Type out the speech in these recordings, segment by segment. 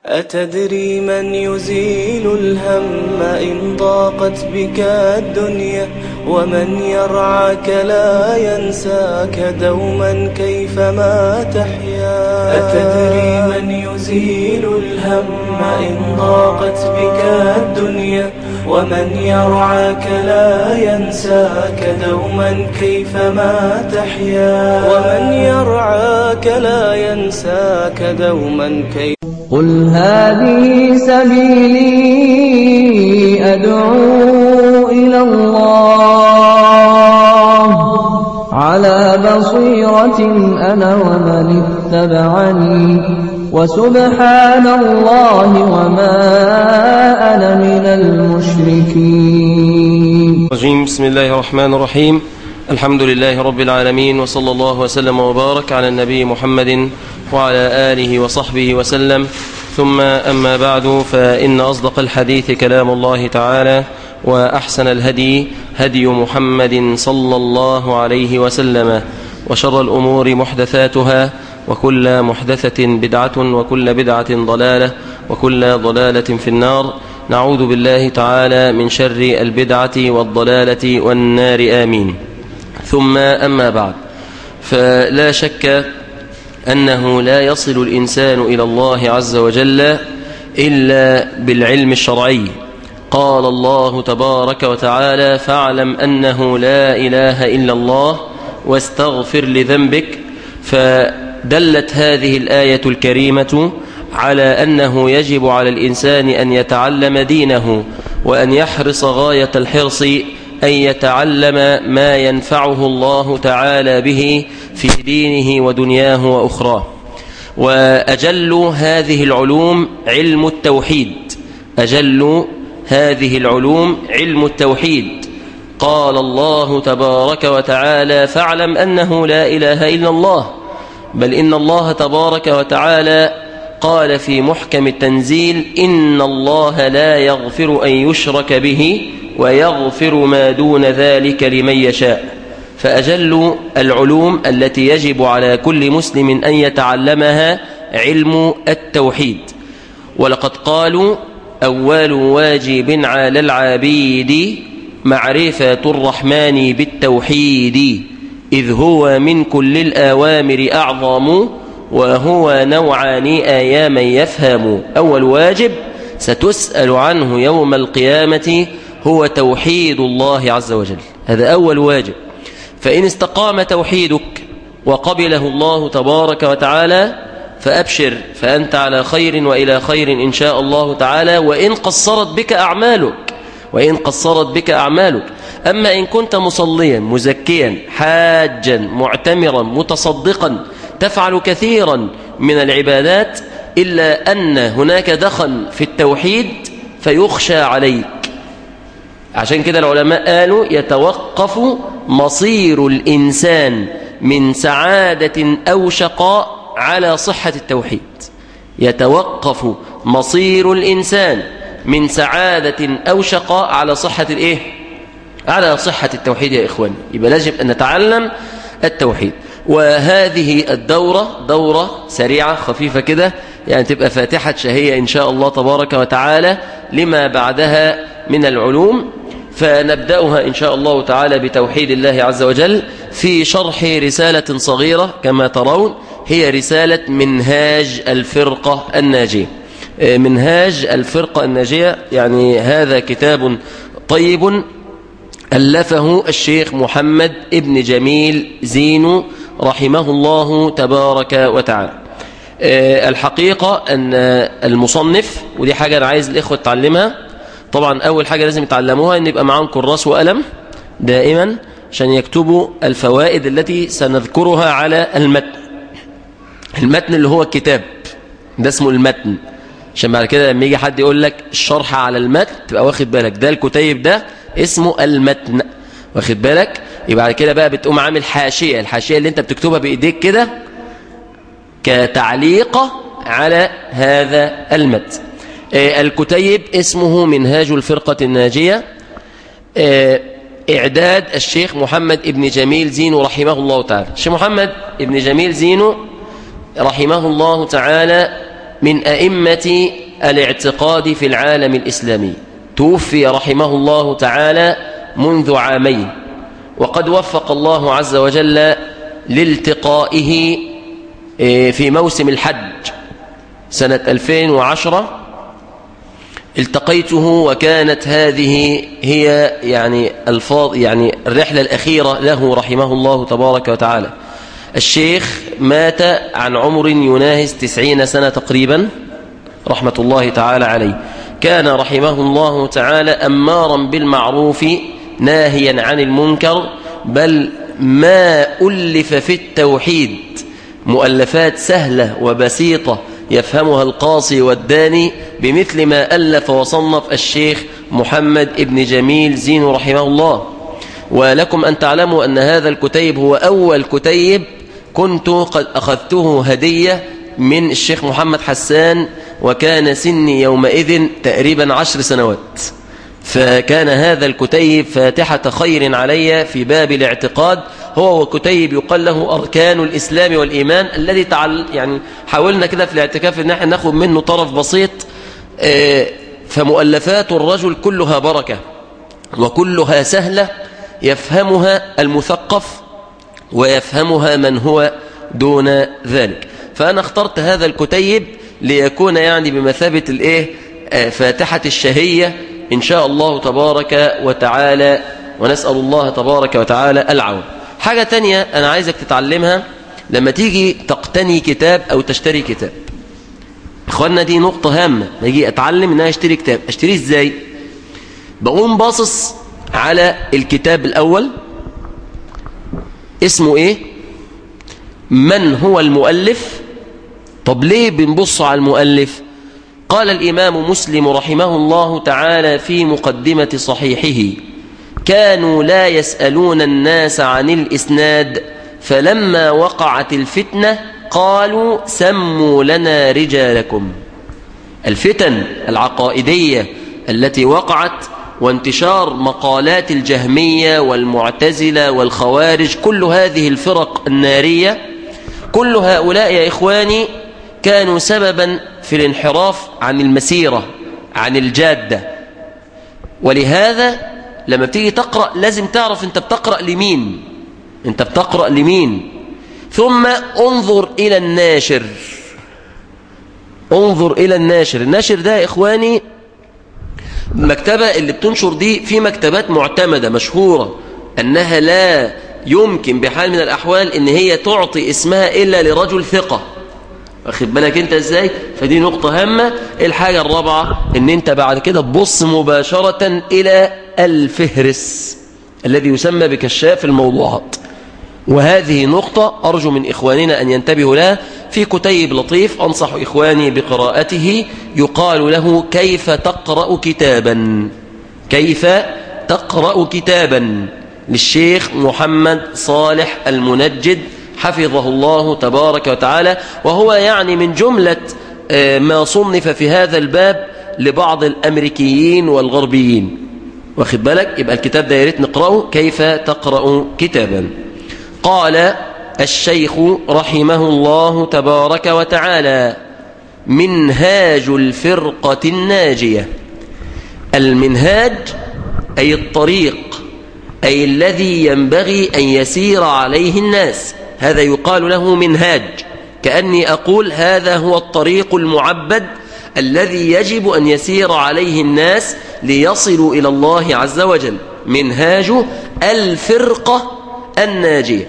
أتدري من يزيل الهم إن ضاقت بك الدنيا ومن يرعاك لا ينساك دوما كيفما تحيا أتدري من يزيل الهم إن ضاقت بك الدنيا ومن يرعاك لا ينساك دوما كيفما تحيا ومن يرعاك لا ينساك دوما كيف قل هذه سبيلي أدعو إلى الله على بصيرة أنا ومن اتبعني وسبحان الله وما أنا من المشركين الرجيم بسم الله الرحمن الرحيم الحمد لله رب العالمين وصلى الله وسلم وبارك على النبي محمد وعلى آله وصحبه وسلم ثم أما بعد فإن أصدق الحديث كلام الله تعالى وأحسن الهدي هدي محمد صلى الله عليه وسلم وشر الأمور محدثاتها وكل محدثة بدعة وكل بدعة ضلالة وكل ضلالة في النار نعوذ بالله تعالى من شر البدعة والضلالة والنار آمين ثم أما بعد فلا شك أنه لا يصل الإنسان إلى الله عز وجل إلا بالعلم الشرعي قال الله تبارك وتعالى فاعلم أنه لا إله إلا الله واستغفر لذنبك فدلت هذه الآية الكريمة على أنه يجب على الإنسان أن يتعلم دينه وأن يحرص غاية الحرص أن يتعلم ما ينفعه الله تعالى به في دينه ودنياه وأخراه وأجل هذه العلوم علم التوحيد أجل هذه العلوم علم التوحيد قال الله تبارك وتعالى فاعلم أنه لا إله إلا الله بل إن الله تبارك وتعالى قال في محكم التنزيل إن الله لا يغفر أن يشرك به ويغفر ما دون ذلك لمن يشاء فأجل العلوم التي يجب على كل مسلم أن يتعلمها علم التوحيد ولقد قالوا أول واجب على العبيد معرفة الرحمن بالتوحيد إذ هو من كل الأوامر أعظم وهو نوعان آياما يفهم أول واجب ستسأل عنه يوم القيامة هو توحيد الله عز وجل هذا أول واجب فإن استقام توحيدك وقبله الله تبارك وتعالى فأبشر فأنت على خير وإلى خير إن شاء الله تعالى وإن قصرت بك أعمالك وإن قصرت بك أعمالك أما إن كنت مصليا مزكيا حاجا معتمرا متصدقا تفعل كثيرا من العبادات إلا أن هناك دخل في التوحيد فيخشى عليك عشان كده العلماء قالوا يتوقف مصير الإنسان من سعادة أو شقاء على صحة التوحيد يتوقف مصير الإنسان من سعادة أو شقاء على صحة الإيه؟ على صحة التوحيد يا إخواني يبقى لازم أن نتعلم التوحيد وهذه الدورة دورة سريعة خفيفة كده يعني تبقى فاتحة شهية إن شاء الله تبارك وتعالى لما بعدها من العلوم فنبدأها إن شاء الله تعالى بتوحيد الله عز وجل في شرح رسالة صغيرة كما ترون هي رسالة منهاج الفرقة الناجية منهاج الفرقة الناجية يعني هذا كتاب طيب ألفه الشيخ محمد ابن جميل زينو رحمه الله تبارك وتعالى الحقيقة أن المصنف ودي حاجة أنا عايز الإخوة تعلمها طبعا أول حاجة لازم يتعلموها أن يبقى معاهم كراس وقلم دائما عشان يكتبوا الفوائد التي سنذكرها على المتن المتن اللي هو الكتاب ده اسمه المتن عشان بعد كده لما يجي حد يقول لك الشرح على المتن تبقى واخد بالك ده الكتيب ده اسمه المتن واخد بالك يبقى بعد كده بقى بتقوم عامل حاشية الحاشية اللي انت بتكتبها بإيديك كده كتعليقة على هذا المتن الكتيب اسمه منهاج الفرقة الناجية إعداد الشيخ محمد ابن جميل زينو رحمه الله تعالى الشيخ محمد ابن جميل زينو رحمه الله تعالى من أئمة الاعتقاد في العالم الإسلامي توفي رحمه الله تعالى منذ عامين وقد وفق الله عز وجل لالتقائه إيه، في موسم الحج سنة 2010 التقيته وكانت هذه هي يعني الفاظ يعني الرحلة الأخيرة له رحمه الله تبارك وتعالى الشيخ مات عن عمر يناهز تسعين سنة تقريبا رحمة الله تعالى عليه كان رحمه الله تعالى أمارا بالمعروف ناهيا عن المنكر بل ما ألف في التوحيد مؤلفات سهلة وبسيطة يفهمها القاصي والداني بمثل ما ألف وصنف الشيخ محمد ابن جميل زين رحمه الله ولكم أن تعلموا أن هذا الكتيب هو أول كتيب كنت قد أخذته هدية من الشيخ محمد حسان وكان سني يومئذ تقريبا عشر سنوات فكان هذا الكتيب فاتحة خير علي في باب الاعتقاد هو وكتيب يقال له أركان الإسلام والإيمان الذي تعال يعني حاولنا كده في الاعتكاف ان احنا ناخد منه طرف بسيط آه، فمؤلفات الرجل كلها بركة وكلها سهلة يفهمها المثقف ويفهمها من هو دون ذلك فأنا اخترت هذا الكتيب ليكون يعني بمثابة الايه آه، فاتحة الشهية إن شاء الله تبارك وتعالى ونسأل الله تبارك وتعالى العون حاجة تانية أنا عايزك تتعلمها لما تيجي تقتني كتاب أو تشتري كتاب إخواننا دي نقطة هامة نجي أتعلم إن أنا أشتري كتاب أشتريه إزاي بقوم باصص على الكتاب الأول اسمه إيه من هو المؤلف طب ليه بنبص على المؤلف قال الإمام مسلم رحمه الله تعالى في مقدمة صحيحه كانوا لا يسألون الناس عن الإسناد فلما وقعت الفتنة قالوا سموا لنا رجالكم الفتن العقائدية التي وقعت وانتشار مقالات الجهمية والمعتزلة والخوارج كل هذه الفرق النارية كل هؤلاء يا إخواني كانوا سببا في الانحراف عن المسيرة عن الجادة ولهذا لما بتيجي تقرأ لازم تعرف انت بتقرأ لمين انت بتقرأ لمين ثم انظر إلى الناشر انظر إلى الناشر الناشر ده يا إخواني المكتبة اللي بتنشر دي في مكتبات معتمدة مشهورة أنها لا يمكن بحال من الأحوال أن هي تعطي اسمها إلا لرجل ثقة واخد بالك انت ازاي فدي نقطة هامة الحاجة الرابعة ان انت بعد كده تبص مباشرة الى الفهرس الذي يسمى بكشاف الموضوعات وهذه نقطة أرجو من إخواننا أن ينتبهوا لها في كتيب لطيف أنصح إخواني بقراءته يقال له كيف تقرأ كتابا كيف تقرأ كتابا للشيخ محمد صالح المنجد حفظه الله تبارك وتعالى وهو يعني من جملة آه، ما صنف في هذا الباب لبعض الأمريكيين والغربيين واخد بالك يبقى الكتاب ده يا ريت نقرأه كيف تقرأ كتابا قال الشيخ رحمه الله تبارك وتعالى منهاج الفرقة الناجية المنهاج أي الطريق أي الذي ينبغي أن يسير عليه الناس هذا يقال له منهاج كأني أقول هذا هو الطريق المعبد الذي يجب أن يسير عليه الناس ليصلوا إلى الله عز وجل منهاج الفرقة الناجية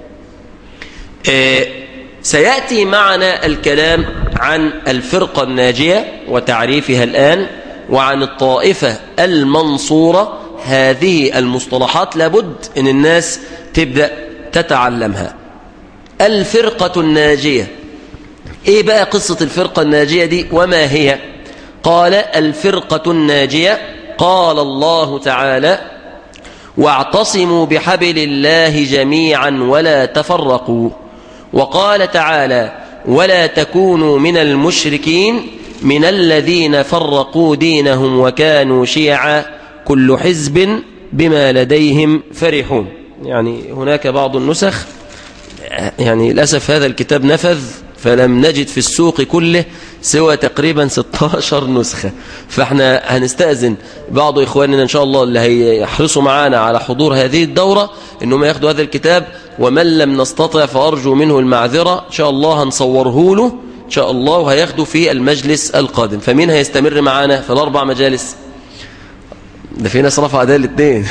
آه، سيأتي معنا الكلام عن الفرقة الناجية وتعريفها الآن وعن الطائفة المنصورة هذه المصطلحات لابد أن الناس تبدأ تتعلمها الفرقة الناجية ايه بقى قصة الفرقة الناجية دي وما هي قال الفرقة الناجية قال الله تعالى واعتصموا بحبل الله جميعا ولا تفرقوا وقال تعالى ولا تكونوا من المشركين من الذين فرقوا دينهم وكانوا شيعا كل حزب بما لديهم فرحون يعني هناك بعض النسخ يعني للأسف هذا الكتاب نفذ فلم نجد في السوق كله سوى تقريبا 16 نسخة فاحنا هنستأذن بعض إخواننا إن شاء الله اللي هيحرصوا معانا على حضور هذه الدورة إنهم ياخدوا هذا الكتاب ومن لم نستطع فأرجو منه المعذرة إن شاء الله هنصوره له إن شاء الله وهياخده في المجلس القادم فمين هيستمر معانا في الأربع مجالس ده في ناس رفع ده الاثنين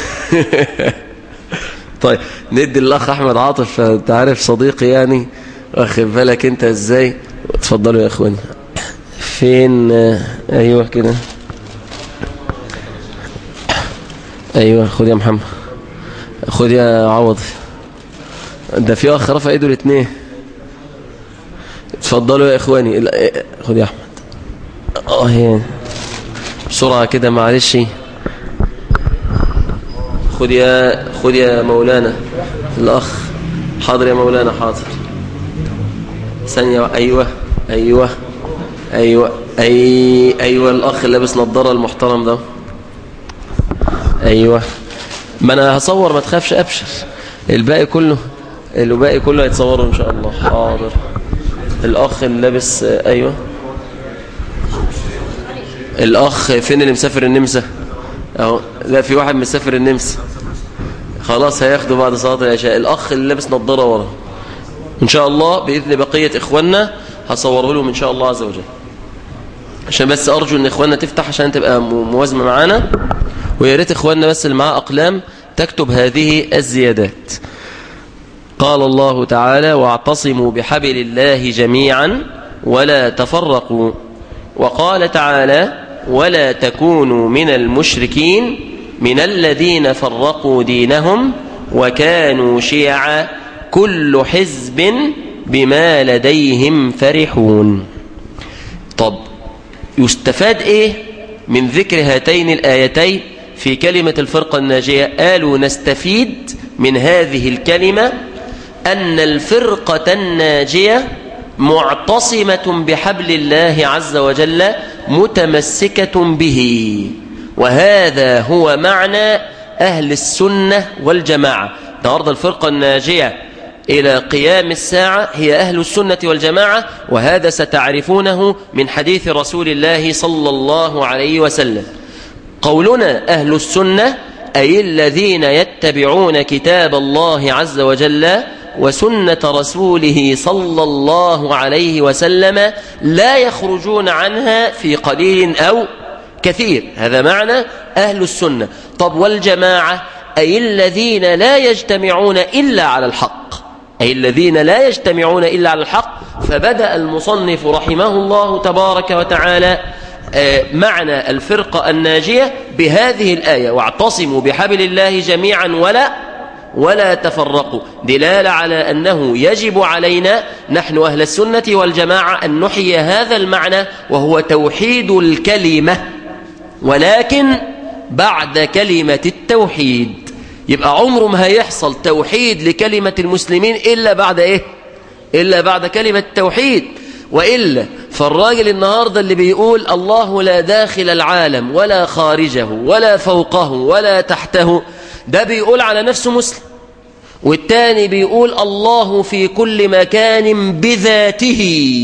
طيب ندي الأخ أحمد عاطف أنت عارف صديقي يعني واخد بالك أنت إزاي اتفضلوا يا أخوان فين أيوة كده أيوة خد يا محمد خد يا عوض ده في أخ رفع إيده الاثنين اتفضلوا يا إخواني خد يا أحمد اه هي بسرعة كده معلش خد يا خد يا مولانا الأخ حاضر يا مولانا حاضر ثانية أيوة أيوة أيوة أي أيوة الأخ اللي لابس نظارة المحترم ده أيوة ما أنا هصور ما تخافش أبشر الباقي كله الباقي كله هيتصوروا إن شاء الله حاضر الأخ اللي لابس أيوة الأخ فين اللي مسافر النمسا أهو لا في واحد مسافر النمسا خلاص هياخده بعد صلاة العشاء الأخ اللي لابس نظارة ورا إن شاء الله بإذن بقية إخواننا هصوره لهم إن شاء الله عز وجل عشان بس أرجو إن إخواننا تفتح عشان تبقى موازمة معانا ويا ريت إخواننا بس اللي معاه أقلام تكتب هذه الزيادات قال الله تعالى واعتصموا بحبل الله جميعا ولا تفرقوا وقال تعالى ولا تكونوا من المشركين من الذين فرقوا دينهم وكانوا شيعا كل حزب بما لديهم فرحون طب يستفاد ايه من ذكر هاتين الآيتين في كلمة الفرقة الناجية قالوا نستفيد من هذه الكلمة أن الفرقة الناجية معتصمة بحبل الله عز وجل متمسكة به وهذا هو معنى أهل السنة والجماعة النهاردة الفرقة الناجية إلى قيام الساعة هي أهل السنة والجماعة وهذا ستعرفونه من حديث رسول الله صلى الله عليه وسلم قولنا أهل السنة أي الذين يتبعون كتاب الله عز وجل وسنة رسوله صلى الله عليه وسلم لا يخرجون عنها في قليل أو كثير هذا معنى أهل السنة طب والجماعة أي الذين لا يجتمعون إلا على الحق أي الذين لا يجتمعون إلا على الحق فبدأ المصنف رحمه الله تبارك وتعالى معنى الفرقة الناجية بهذه الآية واعتصموا بحبل الله جميعا ولا ولا تفرقوا دلالة على أنه يجب علينا نحن أهل السنة والجماعة أن نحيي هذا المعنى وهو توحيد الكلمة ولكن بعد كلمة التوحيد يبقى عمره ما هيحصل توحيد لكلمة المسلمين إلا بعد إيه إلا بعد كلمة التوحيد وإلا فالراجل النهاردة اللي بيقول الله لا داخل العالم ولا خارجه ولا فوقه ولا تحته ده بيقول على نفسه مسلم والتاني بيقول الله في كل مكان بذاته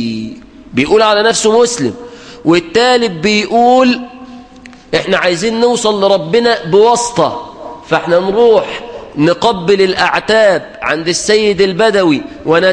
بيقول على نفسه مسلم والتالت بيقول احنا عايزين نوصل لربنا بواسطة فاحنا نروح نقبل الأعتاب عند السيد البدوي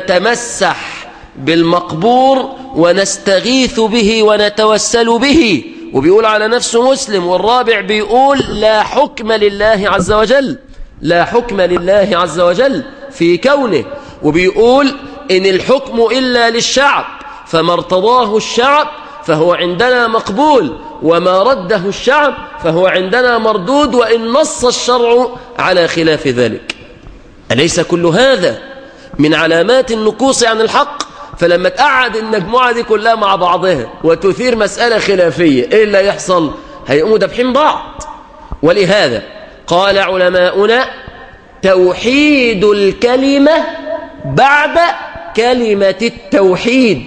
ونتمسح بالمقبور ونستغيث به ونتوسل به وبيقول على نفسه مسلم والرابع بيقول لا حكم لله عز وجل لا حكم لله عز وجل في كونه وبيقول إن الحكم إلا للشعب فما ارتضاه الشعب فهو عندنا مقبول وما رده الشعب فهو عندنا مردود وإن نص الشرع على خلاف ذلك أليس كل هذا من علامات النكوص عن الحق فلما تقعد المجموعة دي كلها مع بعضها وتثير مسألة خلافية إيه اللي يحصل هيقوموا دابحين بعض ولهذا قال علماؤنا توحيد الكلمة بعد كلمة التوحيد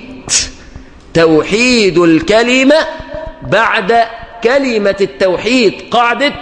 توحيد الكلمة بعد كلمة التوحيد قاعدة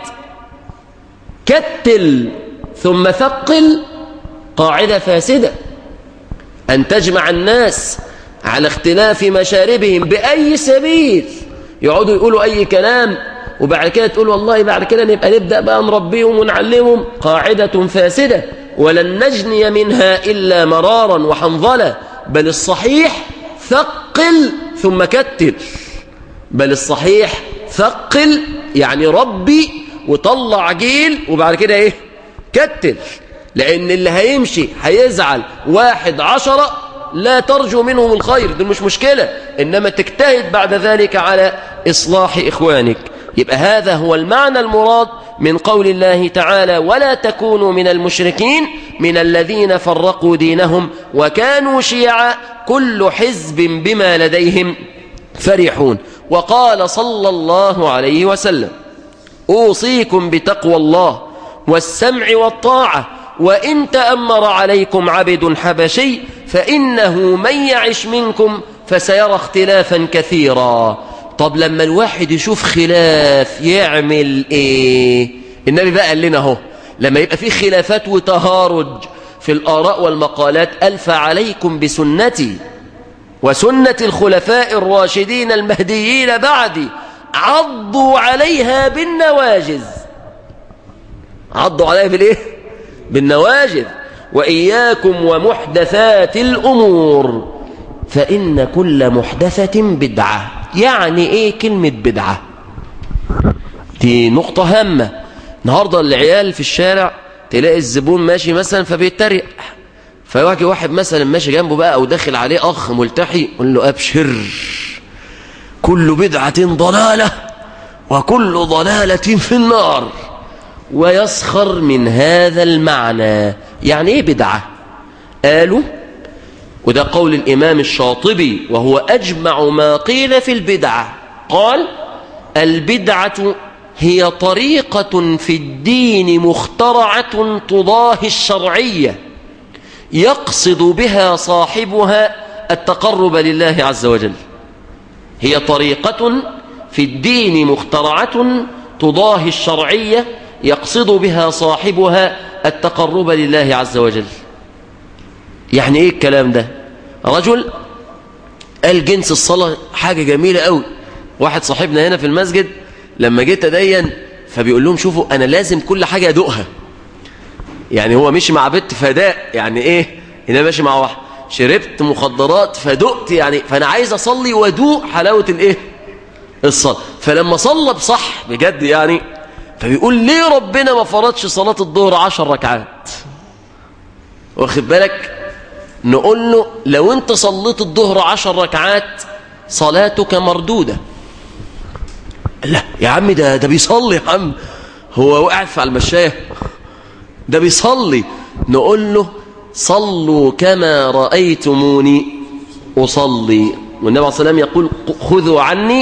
كتل ثم ثقل قاعدة فاسدة أن تجمع الناس على اختلاف مشاربهم بأي سبيل يقعدوا يقولوا أي كلام وبعد كده تقول والله بعد كده نبقى نبدأ بقى نربيهم ونعلمهم قاعدة فاسدة ولن نجني منها إلا مرارا وحنظلة بل الصحيح ثقل ثم كتل بل الصحيح ثقل يعني ربي وطلع جيل وبعد كده ايه كتل لان اللي هيمشي هيزعل واحد عشرة لا ترجو منهم الخير دي مش مشكلة انما تجتهد بعد ذلك على اصلاح اخوانك يبقى هذا هو المعنى المراد من قول الله تعالى ولا تكونوا من المشركين من الذين فرقوا دينهم وكانوا شيعا كل حزب بما لديهم فرحون وقال صلى الله عليه وسلم أوصيكم بتقوى الله والسمع والطاعة وإن تأمر عليكم عبد حبشي فإنه من يعش منكم فسيرى اختلافا كثيرا طب لما الواحد يشوف خلاف يعمل ايه النبي بقى قال لنا اهو لما يبقى في خلافات وتهارج في الآراء والمقالات ألف عليكم بسنتي وسنة الخلفاء الراشدين المهديين بعدي عضوا عليها بالنواجز عضوا عليها بالايه بالنواجذ وإياكم ومحدثات الأمور فإن كل محدثة بدعة يعني إيه كلمة بدعة دي نقطة هامة النهاردة العيال في الشارع تلاقي الزبون ماشي مثلا فبيتريق فيواجه واحد مثلا ماشي جنبه بقى أو داخل عليه أخ ملتحي يقول له أبشر كل بدعة ضلالة وكل ضلالة في النار ويسخر من هذا المعنى يعني ايه بدعة قالوا وده قول الإمام الشاطبي وهو أجمع ما قيل في البدعة قال البدعة هي طريقة في الدين مخترعة تضاهي الشرعية يقصد بها صاحبها التقرب لله عز وجل هي طريقة في الدين مخترعة تضاهي الشرعية يقصد بها صاحبها التقرب لله عز وجل يعني ايه الكلام ده رجل قال جنس الصلاة حاجة جميلة قوي واحد صاحبنا هنا في المسجد لما جيت أدين فبيقول لهم شوفوا أنا لازم كل حاجة أدوقها يعني هو مشي مع بنت فداء يعني ايه هنا ماشي مع واحد شربت مخدرات فدقت يعني فأنا عايز أصلي وأدوق حلاوة الايه الصلاة فلما صلى بصح بجد يعني فبيقول ليه ربنا ما فرضش صلاة الظهر عشر ركعات واخد بالك نقول له لو انت صليت الظهر عشر ركعات صلاتك مردودة لا يا عم ده ده بيصلي يا عم هو وقعت في المشاية ده بيصلي نقول له صلوا كما رأيتموني أصلي والنبي عليه الصلاة والسلام يقول خذوا عني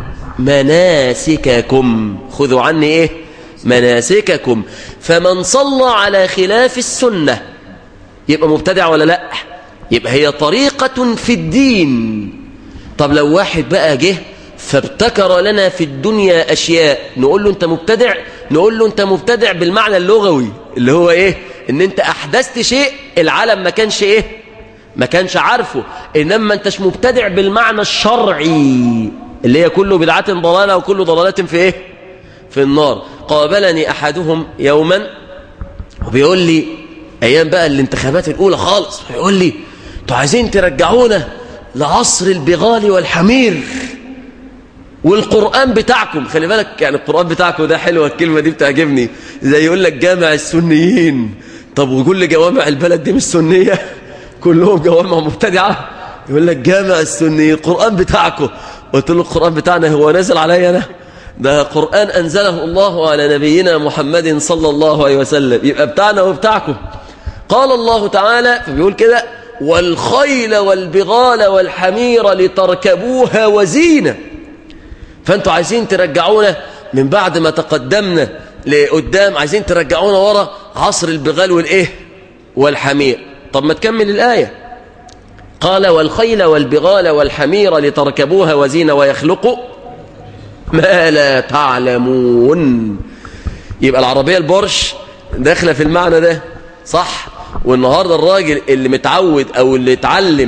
مناسككم خذوا عني ايه مناسككم فمن صلى على خلاف السنة يبقى مبتدع ولا لا يبقى هي طريقة في الدين طب لو واحد بقى جه فابتكر لنا في الدنيا أشياء نقول له أنت مبتدع نقول له أنت مبتدع بالمعنى اللغوي اللي هو إيه إن أنت أحدثت شيء العالم ما كانش إيه ما كانش عارفه إنما أنتش مبتدع بالمعنى الشرعي اللي هي كل بدعة ضلالة وكل ضلالة في إيه في النار قابلني أحدهم يوما وبيقول لي أيام بقى الانتخابات الأولى خالص بيقول لي انتوا عايزين ترجعونا لعصر البغال والحمير والقرآن بتاعكم خلي بالك يعني القرآن بتاعكم ده حلوة الكلمة دي بتعجبني زي يقول لك جامع السنيين طب وكل جوامع البلد دي مش سنية كلهم جوامع مبتدعة يقول لك جامع السنيين القرآن بتاعكم قلت له القرآن بتاعنا هو نازل عليا أنا ده قرآن أنزله الله على نبينا محمد صلى الله عليه وسلم يبقى بتاعنا وبتاعكم قال الله تعالى فبيقول كده والخيل والبغال والحمير لتركبوها وزينة فانتوا عايزين ترجعونا من بعد ما تقدمنا لقدام عايزين ترجعونا ورا عصر البغال والايه والحمير طب ما تكمل الآية قال والخيل والبغال والحمير لتركبوها وزينة ويخلق ما لا تعلمون يبقى العربية البورش داخلة في المعنى ده صح والنهاردة الراجل اللي متعود او اللي اتعلم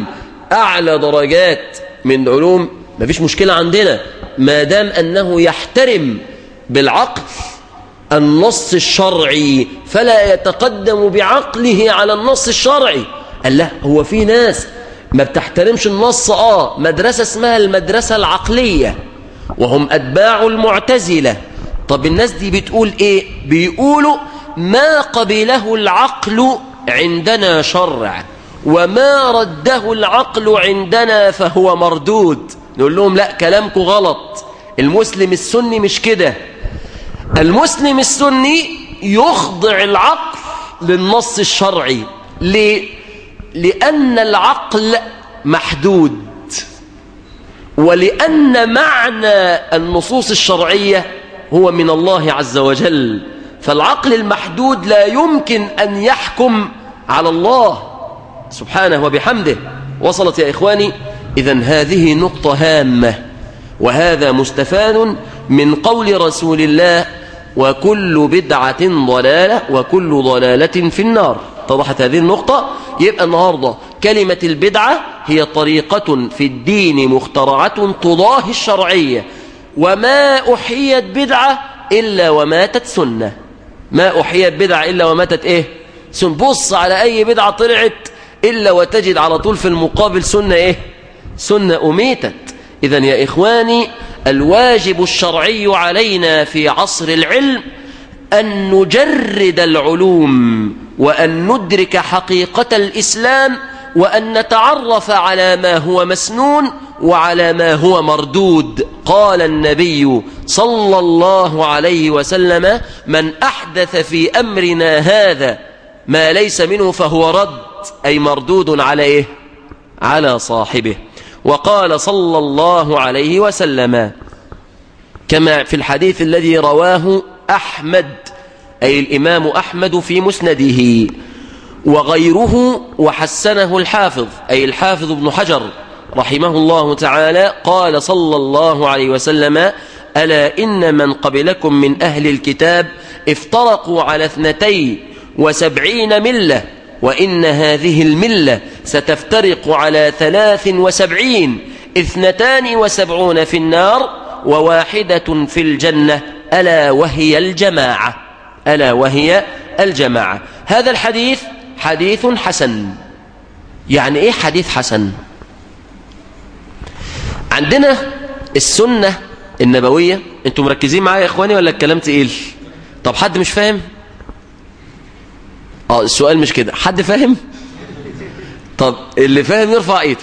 أعلى درجات من علوم مفيش مشكلة عندنا ما دام أنه يحترم بالعقل النص الشرعي فلا يتقدم بعقله على النص الشرعي قال لا هو في ناس ما بتحترمش النص آه مدرسة اسمها المدرسة العقلية وهم أتباع المعتزلة طب الناس دي بتقول إيه بيقولوا ما قبله العقل عندنا شرع وما رده العقل عندنا فهو مردود نقول لهم لا كلامكم غلط المسلم السني مش كده المسلم السني يخضع العقل للنص الشرعي ليه؟ لأن العقل محدود ولأن معنى النصوص الشرعية هو من الله عز وجل فالعقل المحدود لا يمكن أن يحكم على الله سبحانه وبحمده وصلت يا إخواني إذا هذه نقطة هامة وهذا مستفاد من قول رسول الله وكل بدعة ضلالة وكل ضلالة في النار اتضحت هذه النقطة يبقى النهاردة كلمة البدعة هي طريقة في الدين مخترعة تضاهي الشرعية وما أحيت بدعة إلا وماتت سنة ما أحيت بدعة إلا وماتت إيه سن بص على أي بدعة طلعت إلا وتجد على طول في المقابل سنة إيه سنة أميتت إذا يا إخواني الواجب الشرعي علينا في عصر العلم أن نجرد العلوم وأن ندرك حقيقة الإسلام وأن نتعرف على ما هو مسنون وعلى ما هو مردود قال النبي صلى الله عليه وسلم من أحدث في أمرنا هذا ما ليس منه فهو رد أي مردود على إيه على صاحبه وقال صلى الله عليه وسلم كما في الحديث الذي رواه أحمد أي الإمام أحمد في مسنده وغيره وحسنه الحافظ أي الحافظ ابن حجر رحمه الله تعالى قال صلى الله عليه وسلم ألا إن من قبلكم من أهل الكتاب افترقوا على اثنتين وسبعين ملة وإن هذه الملة ستفترق على ثلاث وسبعين اثنتان وسبعون في النار وواحدة في الجنة ألا وهي الجماعة ألا وهي الجماعة هذا الحديث حديث حسن يعني إيه حديث حسن عندنا السنة النبوية انتم مركزين معايا يا إخواني ولا الكلام تقيل طب حد مش فاهم اه السؤال مش كده حد فاهم طب اللي فاهم يرفع ايده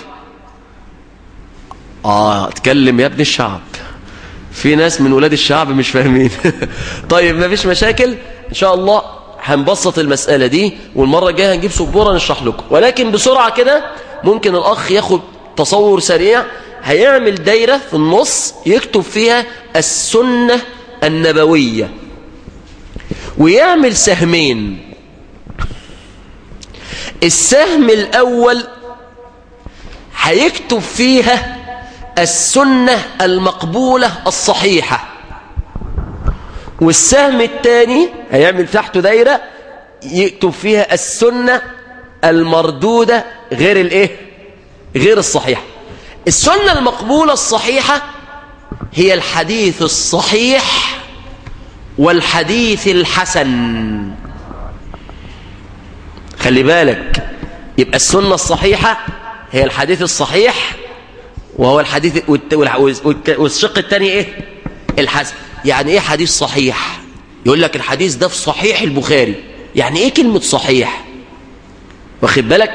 اه اتكلم يا ابن الشعب في ناس من ولاد الشعب مش فاهمين طيب مفيش مشاكل ان شاء الله هنبسط المسألة دي والمرة الجاية هنجيب سبورة نشرح لكم ولكن بسرعة كده ممكن الأخ ياخد تصور سريع هيعمل دايرة في النص يكتب فيها السنة النبوية ويعمل سهمين السهم الأول هيكتب فيها السنة المقبولة الصحيحة والسهم الثاني هيعمل تحته دايرة يكتب فيها السنة المردودة غير الايه غير الصحيحة السنة المقبولة الصحيحة هي الحديث الصحيح والحديث الحسن خلي بالك يبقى السنة الصحيحة هي الحديث الصحيح وهو الحديث والشق الثاني ايه الحسن يعني ايه حديث صحيح يقول لك الحديث ده في صحيح البخاري يعني ايه كلمة صحيح واخد بالك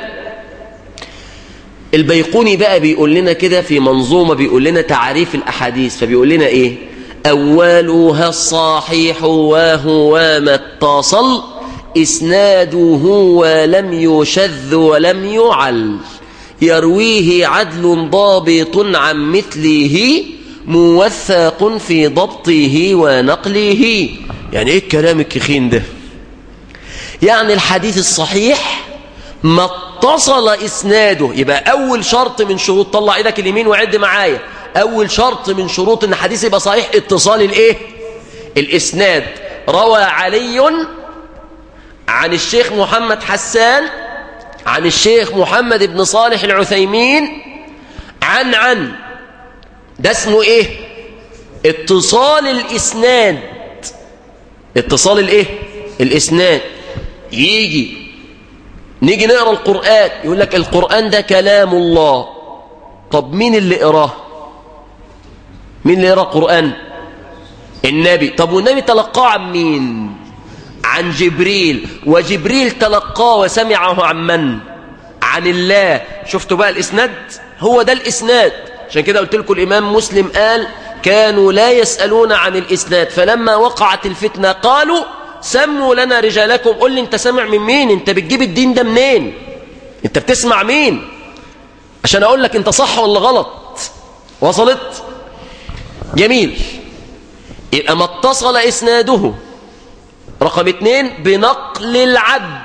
البيقوني بقى بيقول لنا كده في منظومة بيقول لنا تعريف الأحاديث فبيقول لنا ايه أولها الصحيح وهو ما اتصل إسناده ولم يشذ ولم يعل يرويه عدل ضابط عن مثله موثق في ضبطه ونقله يعني ايه الكلام الكخين ده يعني الحديث الصحيح ما اتصل اسناده يبقى اول شرط من شروط طلع ايدك اليمين وعد معايا اول شرط من شروط ان الحديث يبقى صحيح اتصال الايه الاسناد روى علي عن الشيخ محمد حسان عن الشيخ محمد بن صالح العثيمين عن عن ده اسمه ايه اتصال الاسناد اتصال الايه الاسناد يجي نيجي نقرا القران يقول لك القران ده كلام الله طب مين اللي قراه مين اللي قرا القران النبي طب والنبي تلقاه عن مين عن جبريل وجبريل تلقاه وسمعه عن من عن الله شفتوا بقى الاسناد هو ده الاسناد عشان كده قلت لكم الامام مسلم قال كانوا لا يسالون عن الاسناد فلما وقعت الفتنه قالوا سموا لنا رجالكم قل لي انت سامع من مين انت بتجيب الدين ده منين انت بتسمع مين عشان اقول لك انت صح ولا غلط وصلت جميل يبقى ما اتصل اسناده رقم اتنين بنقل العدل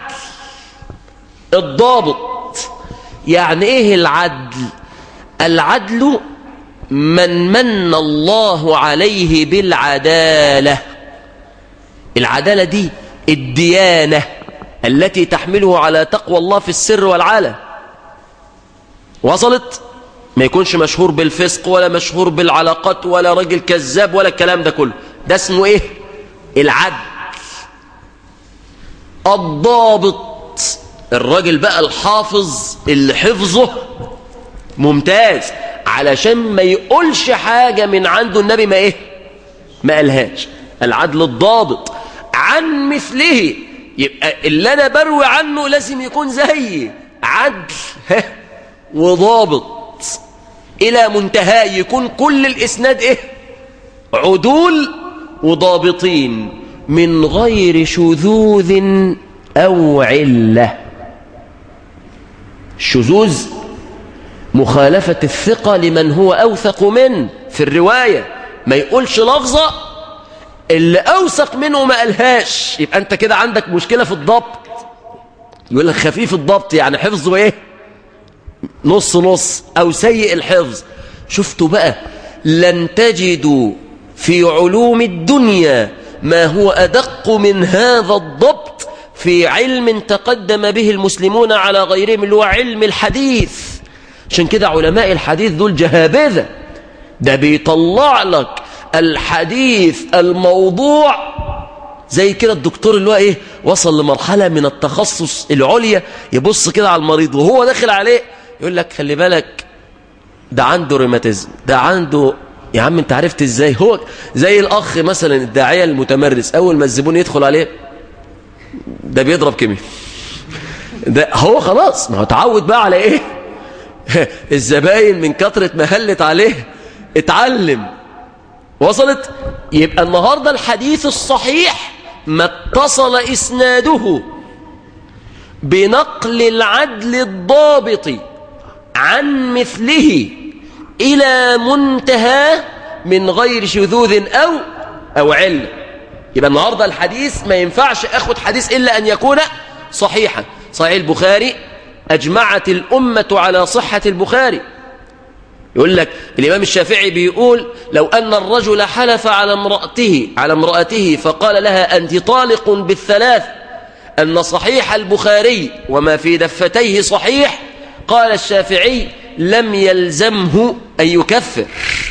الضابط يعني ايه العدل العدل من من الله عليه بالعدالة العدالة دي الديانة التي تحمله على تقوى الله في السر والعالة وصلت ما يكونش مشهور بالفسق ولا مشهور بالعلاقات ولا راجل كذاب ولا الكلام ده كله ده اسمه ايه العدل الضابط الراجل بقى الحافظ اللي حفظه ممتاز علشان ما يقولش حاجة من عنده النبي ما ايه ما قالهاش العدل الضابط عن مثله يبقى اللي انا بروي عنه لازم يكون زيي عدل وضابط الى منتهى يكون كل الاسناد ايه عدول وضابطين من غير شذوذ او عله الشذوذ مخالفة الثقة لمن هو أوثق منه في الرواية ما يقولش لفظة اللي أوثق منه ما قالهاش يبقى أنت كده عندك مشكلة في الضبط يقول لك خفيف الضبط يعني حفظه إيه نص نص أو سيء الحفظ شفتوا بقى لن تجدوا في علوم الدنيا ما هو أدق من هذا الضبط في علم تقدم به المسلمون على غيرهم اللي هو علم الحديث عشان كده علماء الحديث دول جهابذة ده بيطلع لك الحديث الموضوع زي كده الدكتور اللي هو ايه وصل لمرحلة من التخصص العليا يبص كده على المريض وهو داخل عليه يقول لك خلي بالك ده عنده روماتيزم ده عنده يا عم انت عرفت ازاي هو زي الاخ مثلا الداعية المتمرس اول ما الزبون يدخل عليه ده بيضرب كيمياء ده هو خلاص ما هو اتعود بقى على ايه الزباين من كثرة ما هلت عليه اتعلم وصلت يبقى النهاردة الحديث الصحيح ما اتصل إسناده بنقل العدل الضابط عن مثله إلى منتهى من غير شذوذ أو أو علة يبقى النهاردة الحديث ما ينفعش أخذ حديث إلا أن يكون صحيحا صحيح البخاري أجمعت الأمة على صحة البخاري يقول لك الإمام الشافعي بيقول لو أن الرجل حلف على امرأته على امرأته فقال لها أنت طالق بالثلاث أن صحيح البخاري وما في دفتيه صحيح قال الشافعي لم يلزمه أن يكفر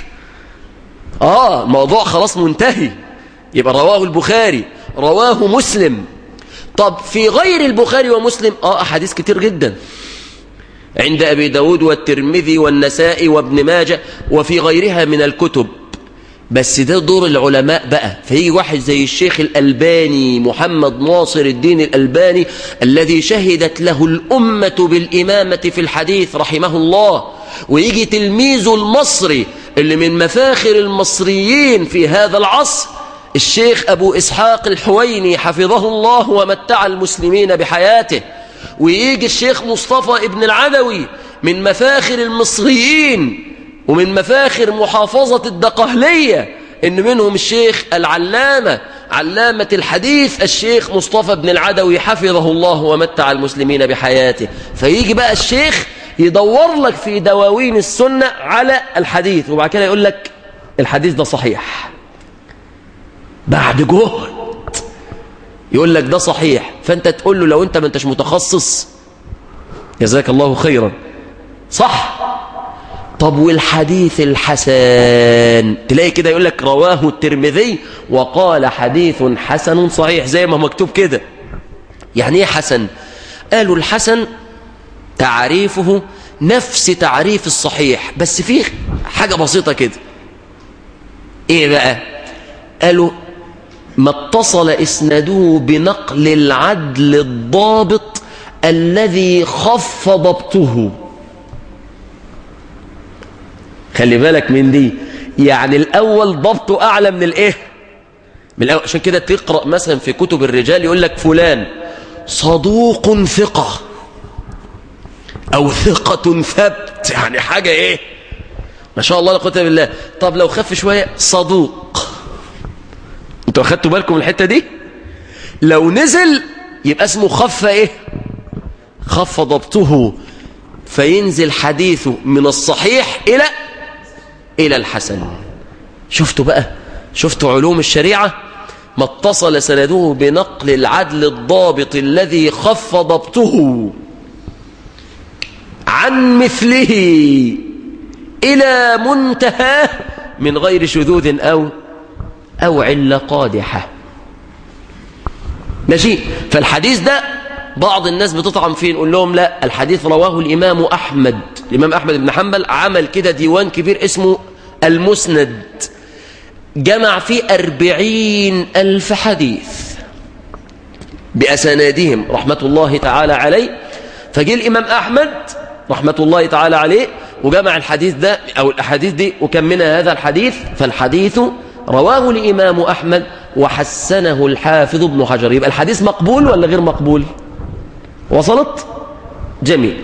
آه موضوع خلاص منتهي يبقى رواه البخاري رواه مسلم طب في غير البخاري ومسلم آه أحاديث كتير جدا عند أبي داود والترمذي والنسائي وابن ماجة وفي غيرها من الكتب بس ده دور العلماء بقى فيجي واحد زي الشيخ الألباني محمد ناصر الدين الألباني الذي شهدت له الأمة بالإمامة في الحديث رحمه الله ويجي تلميذه المصري اللي من مفاخر المصريين في هذا العصر الشيخ أبو إسحاق الحويني حفظه الله ومتع المسلمين بحياته ويجي الشيخ مصطفى ابن العدوي من مفاخر المصريين ومن مفاخر محافظة الدقهلية إن منهم الشيخ العلامة علامة الحديث الشيخ مصطفى بن العدوي حفظه الله ومتع المسلمين بحياته فيجي بقى الشيخ يدور لك في دواوين السنة على الحديث وبعد كده يقول لك الحديث ده صحيح بعد جهد يقول لك ده صحيح فانت تقول له لو انت ما انتش متخصص جزاك الله خيرا صح طب والحديث الحسن تلاقي كده يقول لك رواه الترمذي وقال حديث حسن صحيح زي ما مكتوب كده يعني ايه حسن قالوا الحسن تعريفه نفس تعريف الصحيح بس فيه حاجة بسيطة كده ايه بقى قالوا ما اتصل اسناده بنقل العدل الضابط الذي خف ضبطه خلي بالك من دي يعني الاول ضبطه اعلى من الايه من الاول عشان كده تقرا مثلا في كتب الرجال يقول لك فلان صدوق ثقه او ثقه ثبت يعني حاجه ايه ما شاء الله لا قوه الا بالله طب لو خف شويه صدوق انتوا اخدتوا بالكم من الحته دي لو نزل يبقى اسمه خف ايه خف ضبطه فينزل حديثه من الصحيح الى الى الحسن شفتوا بقى شفتوا علوم الشريعه ما اتصل سنده بنقل العدل الضابط الذي خف ضبطه عن مثله إلى منتهى من غير شذوذ أو أو علة قادحة ماشي فالحديث ده بعض الناس بتطعم فيه نقول لهم لا الحديث رواه الإمام أحمد الإمام أحمد بن حنبل عمل كده ديوان كبير اسمه المسند جمع فيه أربعين ألف حديث بأسانادهم رحمة الله تعالى عليه فجي الإمام أحمد رحمة الله تعالى عليه وجمع الحديث ده أو الأحاديث دي وكمنا هذا الحديث فالحديث رواه الإمام أحمد وحسنه الحافظ ابن حجر يبقى الحديث مقبول ولا غير مقبول وصلت جميل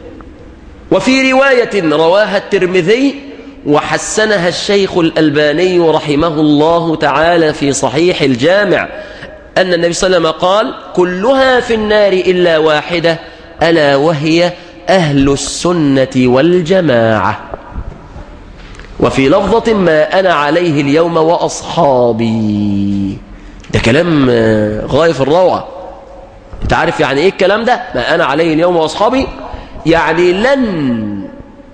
وفي رواية رواها الترمذي وحسنها الشيخ الألباني رحمه الله تعالى في صحيح الجامع أن النبي صلى الله عليه وسلم قال كلها في النار إلا واحدة ألا وهي أهل السنة والجماعة وفي لفظة ما أنا عليه اليوم وأصحابي ده كلام غاية في الروعة انت عارف يعني ايه الكلام ده ما أنا عليه اليوم وأصحابي يعني لن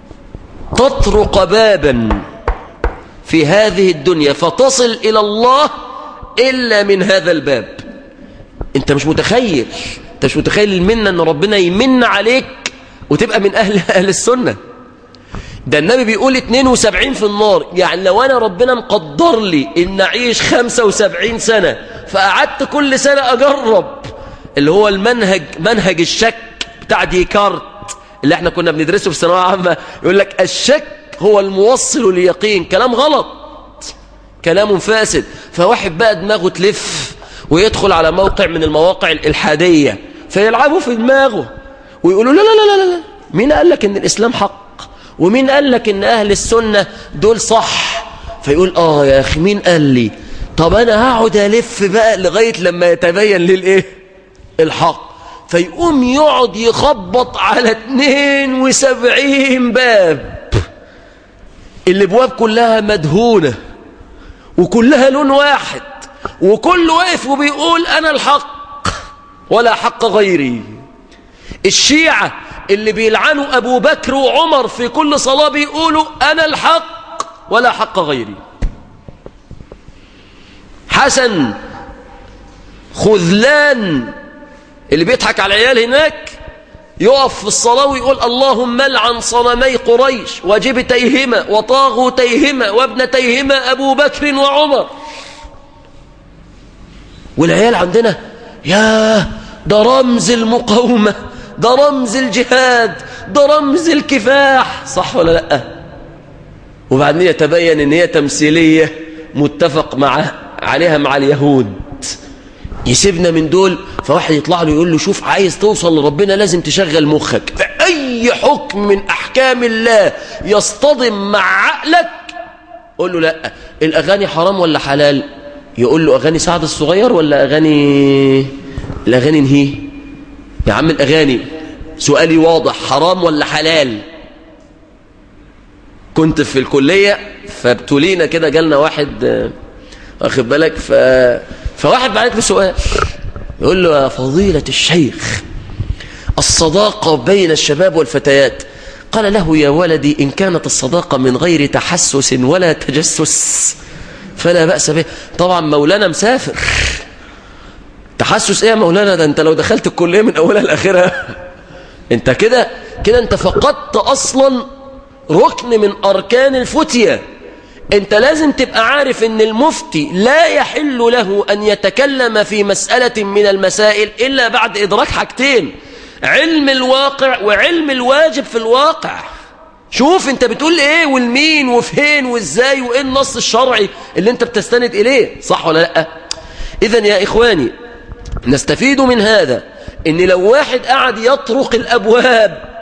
تطرق بابا في هذه الدنيا فتصل إلى الله إلا من هذا الباب انت مش متخيل انت مش متخيل المنة ان ربنا يمن عليك وتبقى من أهل, أهل السنة ده النبي بيقول 72 في النار يعني لو أنا ربنا مقدر لي إن أعيش 75 سنة فقعدت كل سنة أجرب اللي هو المنهج منهج الشك بتاع ديكارت اللي احنا كنا بندرسه في الثانويه عامه يقول لك الشك هو الموصل ليقين كلام غلط كلام فاسد فواحد بقى دماغه تلف ويدخل على موقع من المواقع الإلحادية فيلعبوا في دماغه ويقولوا لا لا لا لا لا مين قال لك ان الإسلام حق ومين قال لك ان أهل السنة دول صح فيقول آه يا أخي مين قال لي طب أنا هقعد ألف بقى لغاية لما يتبين للإيه الحق فيقوم يقعد يخبط على 72 باب الابواب كلها مدهونه وكلها لون واحد وكل واقف وبيقول انا الحق ولا حق غيري الشيعة اللي بيلعنوا ابو بكر وعمر في كل صلاة بيقولوا انا الحق ولا حق غيري حسن خذلان اللي بيضحك على العيال هناك يقف في الصلاة ويقول اللهم لعن صنمي قريش وجبتيهما وطاغوتيهما وابنتيهما أبو بكر وعمر والعيال عندنا يا ده رمز المقاومة ده رمز الجهاد ده رمز الكفاح صح ولا لا وبعدين يتبين ان هي تمثيلية متفق مع عليها مع اليهود يسيبنا من دول فواحد يطلع له يقول له شوف عايز توصل لربنا لازم تشغل مخك فأي حكم من أحكام الله يصطدم مع عقلك قول له لا الأغاني حرام ولا حلال يقول له أغاني سعد الصغير ولا أغاني الأغاني نهي يا عم الأغاني سؤالي واضح حرام ولا حلال كنت في الكلية فابتلينا كده جالنا واحد واخد بالك ف... فواحد بعت له سؤال يقول له يا فضيلة الشيخ الصداقة بين الشباب والفتيات قال له يا ولدي إن كانت الصداقة من غير تحسس ولا تجسس فلا بأس به طبعا مولانا مسافر تحسس ايه يا مولانا ده انت لو دخلت الكلية من اولها لاخرها انت كده كده انت فقدت اصلا ركن من اركان الفتية انت لازم تبقى عارف ان المفتي لا يحل له ان يتكلم في مسألة من المسائل الا بعد ادراك حاجتين علم الواقع وعلم الواجب في الواقع شوف انت بتقول ايه والمين وفين وازاي وايه النص الشرعي اللي انت بتستند اليه صح ولا لا اذا يا اخواني نستفيد من هذا ان لو واحد قعد يطرق الابواب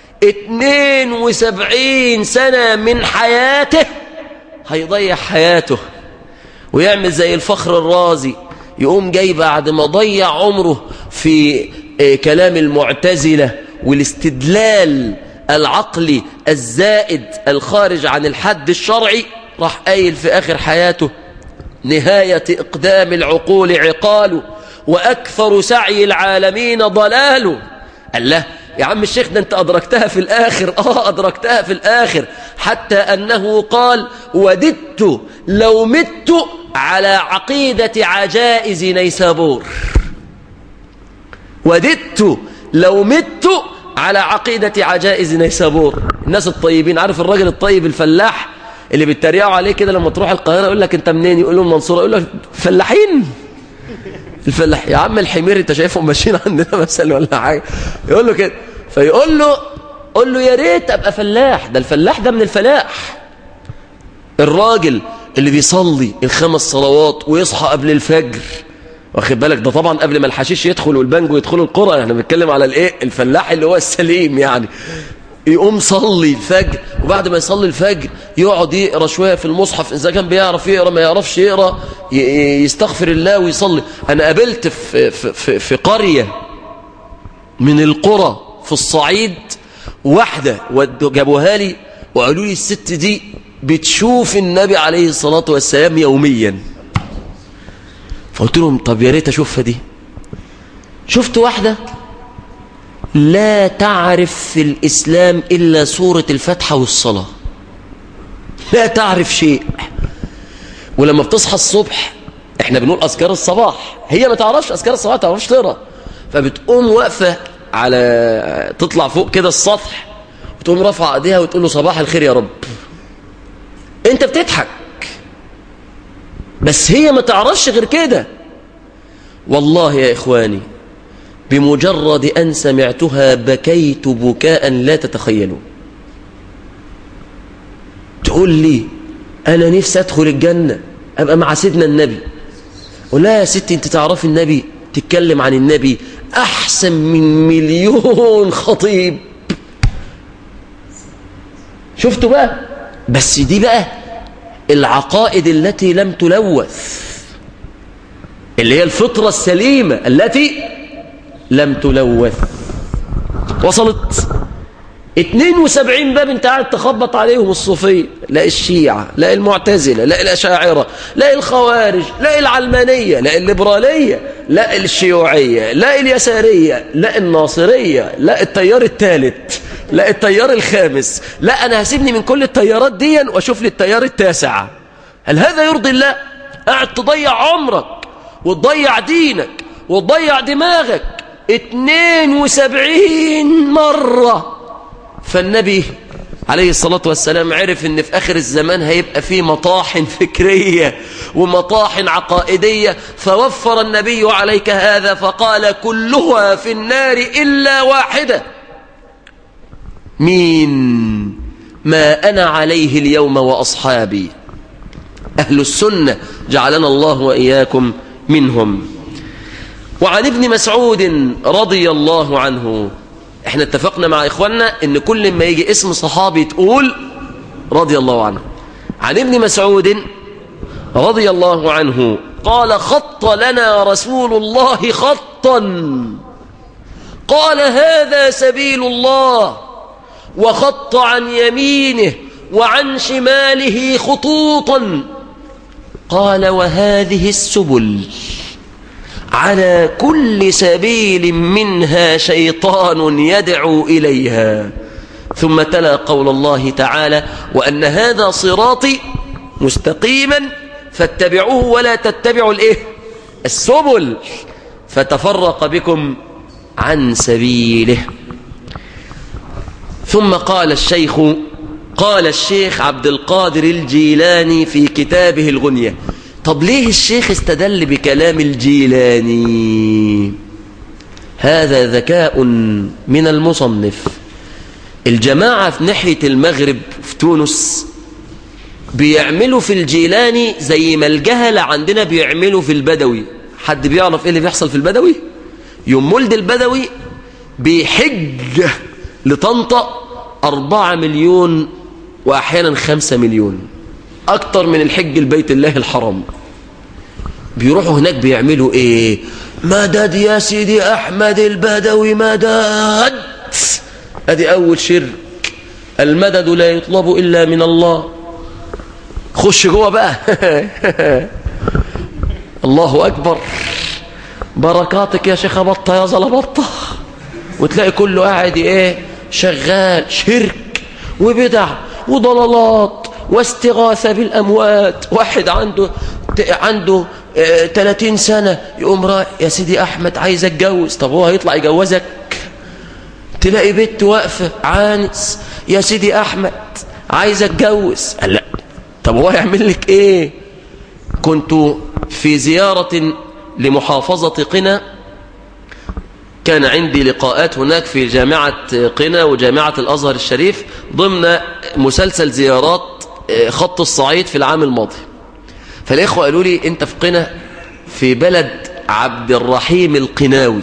72 سنة من حياته هيضيع حياته ويعمل زي الفخر الرازي يقوم جاي بعد ما ضيع عمره في كلام المعتزلة والاستدلال العقلي الزائد الخارج عن الحد الشرعي راح قايل في آخر حياته نهاية إقدام العقول عقاله وأكثر سعي العالمين ضلاله قال له يا عم الشيخ ده انت أدركتها في الآخر آه أدركتها في الآخر حتى أنه قال وددت لو مت على عقيدة عجائز نيسابور وددت لو مت على عقيدة عجائز نيسابور الناس الطيبين عارف الراجل الطيب الفلاح اللي بيتريقوا عليه كده لما تروح القاهرة يقول لك انت منين يقول له المنصورة يقول له فلاحين الفلاح يا عم الحمير انت شايفهم ماشيين عندنا مثلا ولا حاجة يقول له كده فيقول له قول له يا ريت ابقى فلاح ده الفلاح ده من الفلاح الراجل اللي بيصلي الخمس صلوات ويصحى قبل الفجر واخد بالك ده طبعا قبل ما الحشيش يدخل والبنجو يدخلوا القرى احنا بنتكلم على الايه الفلاح اللي هو السليم يعني يقوم صلي الفجر وبعد ما يصلي الفجر يقعد يقرا شويه في المصحف اذا كان بيعرف يقرا ما يعرفش يقرا يستغفر الله ويصلي انا قابلت في في في, في قريه من القرى في الصعيد واحده جابوها لي وقالوا لي الست دي بتشوف النبي عليه الصلاه والسلام يوميا فقلت لهم طب يا ريت اشوفها دي شفت واحده لا تعرف في الإسلام إلا سورة الفتحة والصلاة لا تعرف شيء ولما بتصحى الصبح احنا بنقول أذكار الصباح هي ما تعرفش أذكار الصباح ما تعرفش تقرأ فبتقوم واقفة على تطلع فوق كده السطح وتقوم رافعه ايديها وتقول له صباح الخير يا رب انت بتضحك بس هي ما تعرفش غير كده والله يا إخواني بمجرد أن سمعتها بكيت بكاء لا تتخيلوا تقول لي أنا نفسي أدخل الجنة أبقى مع سيدنا النبي ولا يا ستي أنت تعرفي النبي تتكلم عن النبي أحسن من مليون خطيب شفتوا بقى بس دي بقى العقائد التي لم تلوث اللي هي الفطرة السليمة التي لم تلوث وصلت 72 باب انت قاعد تخبط عليهم الصوفية لا الشيعة لا المعتزلة لا الأشاعرة لا الخوارج لا العلمانية لا الليبرالية لا الشيوعية لا اليسارية لا الناصرية لا التيار الثالث لا التيار الخامس لا أنا هسيبني من كل التيارات دي وأشوف لي التيار التاسع هل هذا يرضي الله قاعد تضيع عمرك وتضيع دينك وتضيع دماغك 72 مرة فالنبي عليه الصلاة والسلام عرف ان في اخر الزمان هيبقى فيه مطاحن فكرية ومطاحن عقائدية فوفر النبي عليك هذا فقال كلها في النار إلا واحدة مين ما أنا عليه اليوم وأصحابي أهل السنة جعلنا الله وإياكم منهم وعن ابن مسعود رضي الله عنه احنا اتفقنا مع اخواننا ان كل ما يجي اسم صحابي تقول رضي الله عنه عن ابن مسعود رضي الله عنه قال خط لنا رسول الله خطا قال هذا سبيل الله وخط عن يمينه وعن شماله خطوطا قال وهذه السبل على كل سبيل منها شيطان يدعو إليها ثم تلا قول الله تعالى وأن هذا صراطي مستقيما فاتبعوه ولا تتبعوا الايه السبل فتفرق بكم عن سبيله ثم قال الشيخ قال الشيخ عبد القادر الجيلاني في كتابه الغنية طب ليه الشيخ استدل بكلام الجيلاني هذا ذكاء من المصنف الجماعة في ناحية المغرب في تونس بيعملوا في الجيلاني زي ما الجهلة عندنا بيعملوا في البدوي حد بيعرف ايه اللي بيحصل في البدوي يوم مولد البدوي بيحج لطنطا أربعة مليون وأحيانا خمسة مليون أكتر من الحج البيت الله الحرام بيروحوا هناك بيعملوا ايه مدد يا سيدي أحمد البدوي مدد ادي أول شرك المدد لا يطلب إلا من الله خش جوه بقى الله أكبر بركاتك يا شيخ بطة يا زلبطة وتلاقي كله قاعد ايه شغال شرك وبدع وضلالات واستغاثة بالأموات واحد عنده عنده اه 30 سنة يقوم رايح يا سيدي أحمد عايز اتجوز طب هو هيطلع يجوزك تلاقي بنت واقفة عانس يا سيدي أحمد عايز اتجوز قال لا طب هو هيعمل لك ايه كنت في زيارة لمحافظة قنا كان عندي لقاءات هناك في جامعة قنا وجامعة الأزهر الشريف ضمن مسلسل زيارات خط الصعيد في العام الماضي فالإخوة قالوا لي أنت في قنا في بلد عبد الرحيم القناوي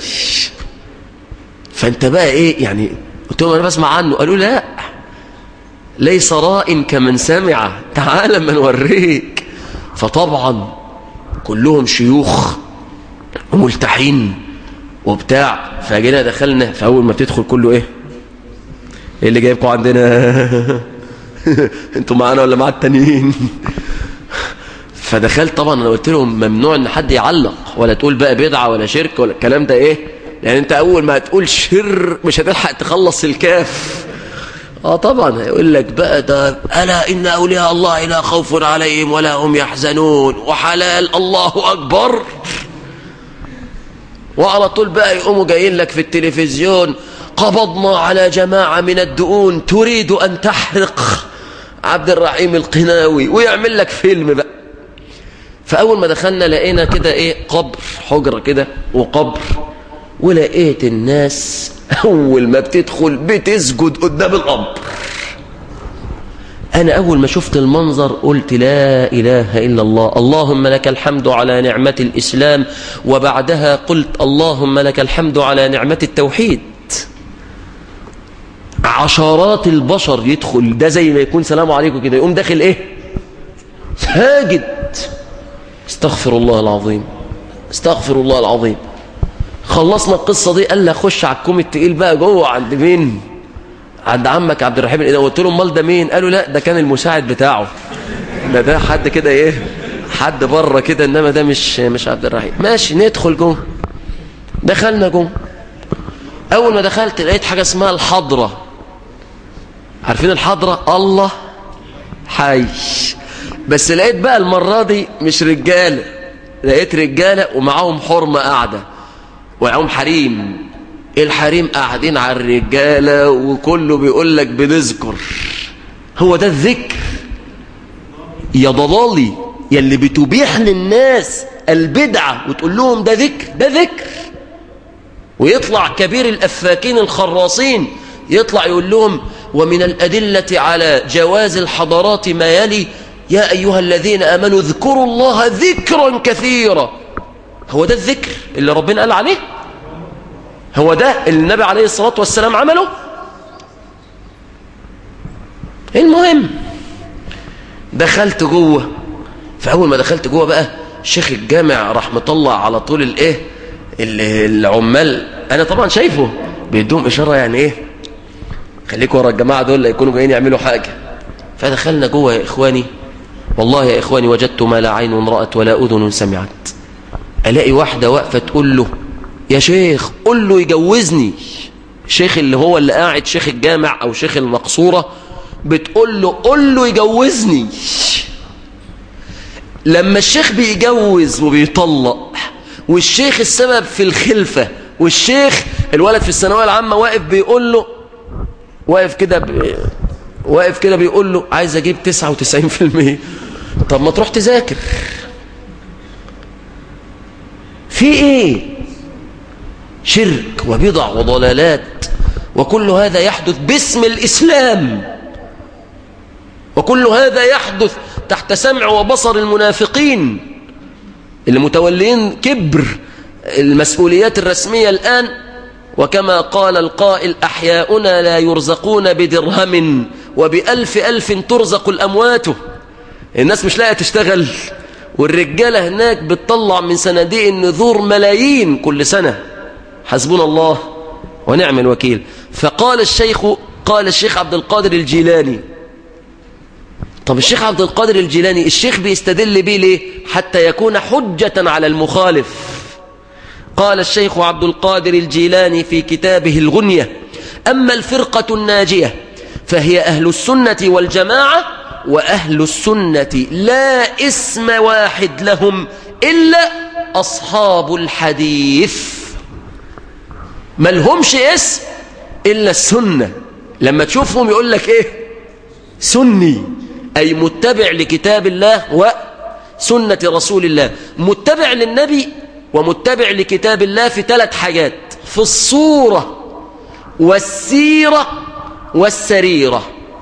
فأنت بقى إيه يعني قلت لهم أنا بسمع عنه قالوا لا ليس راء كمن سمع تعال ما نوريك فطبعا كلهم شيوخ وملتحين وبتاع فجينا دخلنا فاول ما بتدخل كله ايه ايه اللي جايبكم عندنا انتوا معانا ولا مع التانيين فدخلت طبعا انا قلت لهم ممنوع ان حد يعلق ولا تقول بقى بدعه ولا شرك ولا الكلام ده ايه يعني انت اول ما هتقول شر مش هتلحق تخلص الكاف اه طبعا هيقول لك بقى ده الا ان اولياء الله لا خوف عليهم ولا هم يحزنون وحلال الله اكبر وعلى طول بقى يقوموا جايين لك في التلفزيون قبضنا على جماعة من الدؤون تريد أن تحرق عبد الرحيم القناوي ويعمل لك فيلم بقى فأول ما دخلنا لقينا كده إيه قبر حجرة كده وقبر ولقيت الناس أول ما بتدخل بتسجد قدام القبر أنا أول ما شفت المنظر قلت لا إله إلا الله اللهم لك الحمد على نعمة الإسلام وبعدها قلت اللهم لك الحمد على نعمة التوحيد عشرات البشر يدخل ده زي ما يكون سلام عليكم كده يقوم داخل إيه ساجد استغفر الله العظيم استغفر الله العظيم خلصنا القصة دي قال لي خش على الكوم التقيل بقى جوه عند مين عند عمك عبد الرحيم اذا قلت له امال ده مين قالوا لا ده كان المساعد بتاعه ده ده حد كده ايه حد بره كده انما ده مش مش عبد الرحيم ماشي ندخل جوه دخلنا جوه اول ما دخلت لقيت حاجه اسمها الحضره عارفين الحضره الله حي بس لقيت بقى المره دي مش رجاله لقيت رجاله ومعاهم حرمه قاعده ومعاهم حريم الحريم قاعدين على الرجالة وكله بيقول لك بنذكر هو ده الذكر يا ضلالي يلي بتبيح للناس البدعة وتقول لهم ده ذكر ده ذكر ويطلع كبير الأفاكين الخراصين يطلع يقول لهم ومن الأدلة على جواز الحضارات ما يلي يا أيها الذين أمنوا اذكروا الله ذكرا كثيرا هو ده الذكر اللي ربنا قال عليه هو ده اللي النبي عليه الصلاة والسلام عمله المهم دخلت جوه فأول ما دخلت جوه بقى شيخ الجامع راح مطلع على طول الايه العمال انا طبعا شايفه بيدوم اشاره يعني ايه خليكوا ورا الجماعه دول لا يكونوا جايين يعملوا حاجه فدخلنا جوه يا اخواني والله يا اخواني وجدت ما لا عين رأت ولا اذن سمعت الاقي واحدة واقفة تقول له يا شيخ قول له يجوزني الشيخ اللي هو اللي قاعد شيخ الجامع او شيخ المقصورة بتقول له قول له يجوزني لما الشيخ بيجوز وبيطلق والشيخ السبب في الخلفة والشيخ الولد في الثانويه العامة واقف بيقول له واقف كده ب... واقف كده بيقول له عايز اجيب 99% طب ما تروح تذاكر في ايه شرك وبضع وضلالات وكل هذا يحدث باسم الإسلام وكل هذا يحدث تحت سمع وبصر المنافقين اللي متولين كبر المسؤوليات الرسمية الآن وكما قال القائل أحياؤنا لا يرزقون بدرهم وبألف ألف ترزق الأموات الناس مش لاقية تشتغل والرجالة هناك بتطلع من صناديق النذور ملايين كل سنة حسبنا الله ونعم الوكيل فقال الشيخ قال الشيخ عبد القادر الجيلاني طب الشيخ عبد القادر الجيلاني الشيخ بيستدل بيه ليه حتى يكون حجة على المخالف قال الشيخ عبد القادر الجيلاني في كتابه الغنية أما الفرقة الناجية فهي أهل السنة والجماعة وأهل السنة لا اسم واحد لهم إلا أصحاب الحديث ما لهمش اسم إلا السنة لما تشوفهم يقول لك إيه سني أي متبع لكتاب الله وسنة رسول الله متبع للنبي ومتبع لكتاب الله في ثلاث حاجات في الصورة والسيرة والسريرة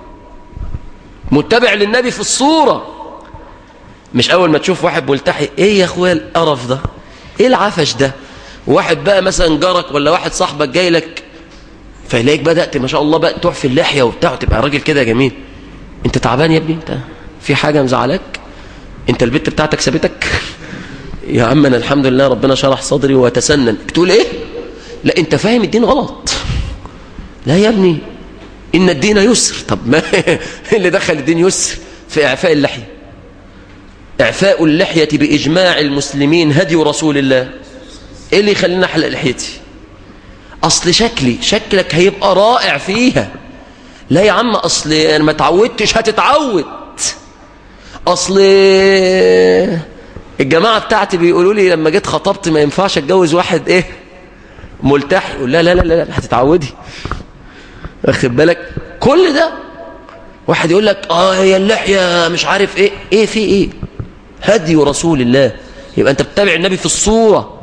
متبع للنبي في الصورة مش أول ما تشوف واحد ملتحي إيه يا أخويا القرف ده إيه العفش ده واحد بقى مثلا جارك ولا واحد صاحبك جاي لك فيلاقيك بدأت ما شاء الله بقى تحفي اللحية وبتاع وتبقى راجل كده جميل انت تعبان يا ابني انت في حاجة مزعلاك انت البت بتاعتك سابتك يا عم انا الحمد لله ربنا شرح صدري وتسنن بتقول ايه لا انت فاهم الدين غلط لا يا ابني ان الدين يسر طب ما اللي دخل الدين يسر في اعفاء اللحية اعفاء اللحية باجماع المسلمين هدي رسول الله ايه اللي يخليني احلق لحيتي اصل شكلي شكلك هيبقى رائع فيها لا يا عم اصل انا ما اتعودتش هتتعود اصل الجماعه بتاعتي بيقولوا لي لما جيت خطبت ما ينفعش اتجوز واحد ايه ملتحي يقول لا لا لا لا هتتعودي واخد بالك كل ده واحد يقول لك اه هي اللحيه مش عارف ايه ايه في ايه هدي رسول الله يبقى انت بتتابع النبي في الصوره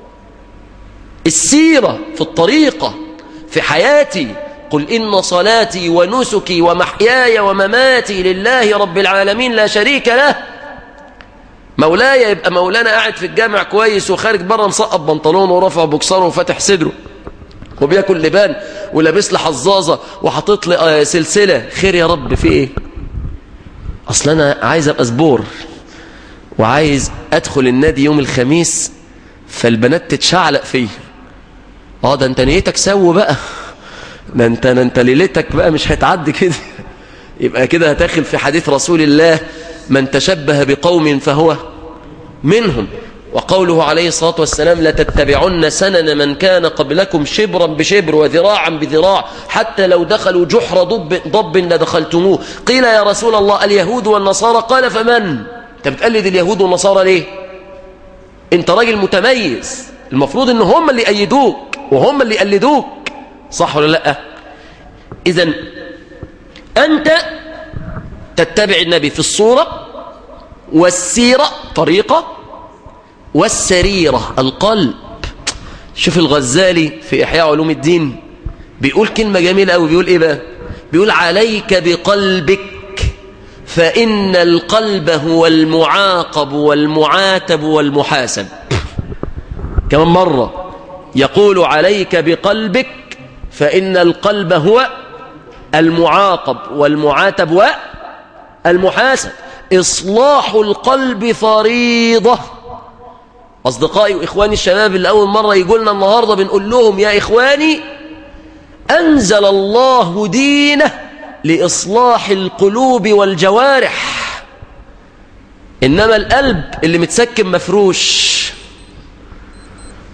السيره في الطريقه في حياتي قل إن صلاتي ونسكي ومحياي ومماتي لله رب العالمين لا شريك له مولاي يبقى مولانا قاعد في الجامع كويس وخارج بره مسقط بنطلونه ورافع بوكسره وفاتح صدره وبياكل لبان ولابس لي حظاظه وحاطط لي سلسله خير يا رب في ايه اصل انا عايز ابقى زبور وعايز ادخل النادي يوم الخميس فالبنات تتشعلق فيه اه ده انت نيتك سو بقى ده انت انت ليلتك بقى مش هتعدي كده يبقى كده هتاخل في حديث رسول الله من تشبه بقوم فهو منهم وقوله عليه الصلاة والسلام لتتبعن سنن من كان قبلكم شبرا بشبر وذراعا بذراع حتى لو دخلوا جحر ضب, ضب لدخلتموه قيل يا رسول الله اليهود والنصارى قال فمن انت بتقلد اليهود والنصارى ليه انت راجل متميز المفروض ان هم اللي يأيدوك وهم اللي يقلدوك صح ولا لا اذا انت تتبع النبي في الصورة والسيرة طريقة والسريرة القلب شوف الغزالي في إحياء علوم الدين بيقول كلمة جميلة أوي بيقول إيه بقى بيقول عليك بقلبك فإن القلب هو المعاقب والمعاتب والمحاسب كمان مرة يقول عليك بقلبك فإن القلب هو المعاقب والمعاتب والمحاسب إصلاح القلب فريضة أصدقائي وإخواني الشباب اللي أول مرة يقولنا النهاردة بنقول لهم يا إخواني أنزل الله دينه لإصلاح القلوب والجوارح إنما القلب اللي متسكن مفروش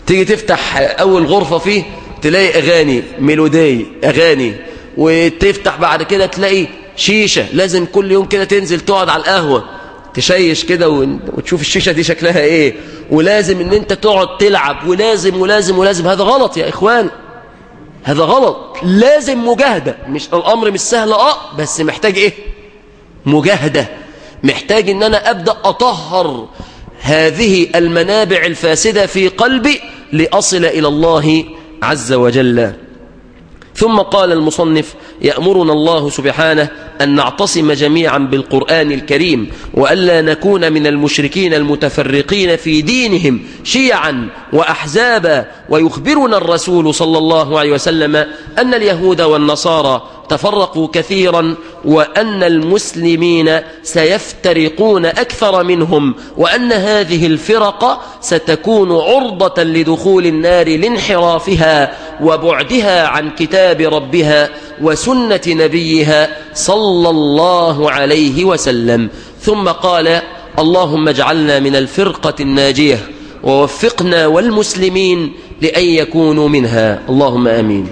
تيجي تفتح أول غرفة فيه تلاقي أغاني ميلودي أغاني وتفتح بعد كده تلاقي شيشة لازم كل يوم كده تنزل تقعد على القهوة تشيش كده وتشوف الشيشة دي شكلها ايه ولازم ان انت تقعد تلعب ولازم ولازم ولازم هذا غلط يا اخوان هذا غلط لازم مجاهدة مش الامر مش سهل اه بس محتاج ايه مجاهدة محتاج ان انا ابدأ اطهر هذه المنابع الفاسدة في قلبي لأصل إلى الله عز وجل ثم قال المصنف يأمرنا الله سبحانه أن نعتصم جميعا بالقرآن الكريم وألا نكون من المشركين المتفرقين في دينهم شيعا وأحزابا ويخبرنا الرسول صلى الله عليه وسلم أن اليهود والنصارى تفرقوا كثيرا وأن المسلمين سيفترقون أكثر منهم وأن هذه الفرق ستكون عرضة لدخول النار لانحرافها وبعدها عن كتاب ربها وسنة نبيها صلى الله عليه وسلم ثم قال اللهم اجعلنا من الفرقة الناجية ووفقنا والمسلمين لأن يكونوا منها اللهم آمين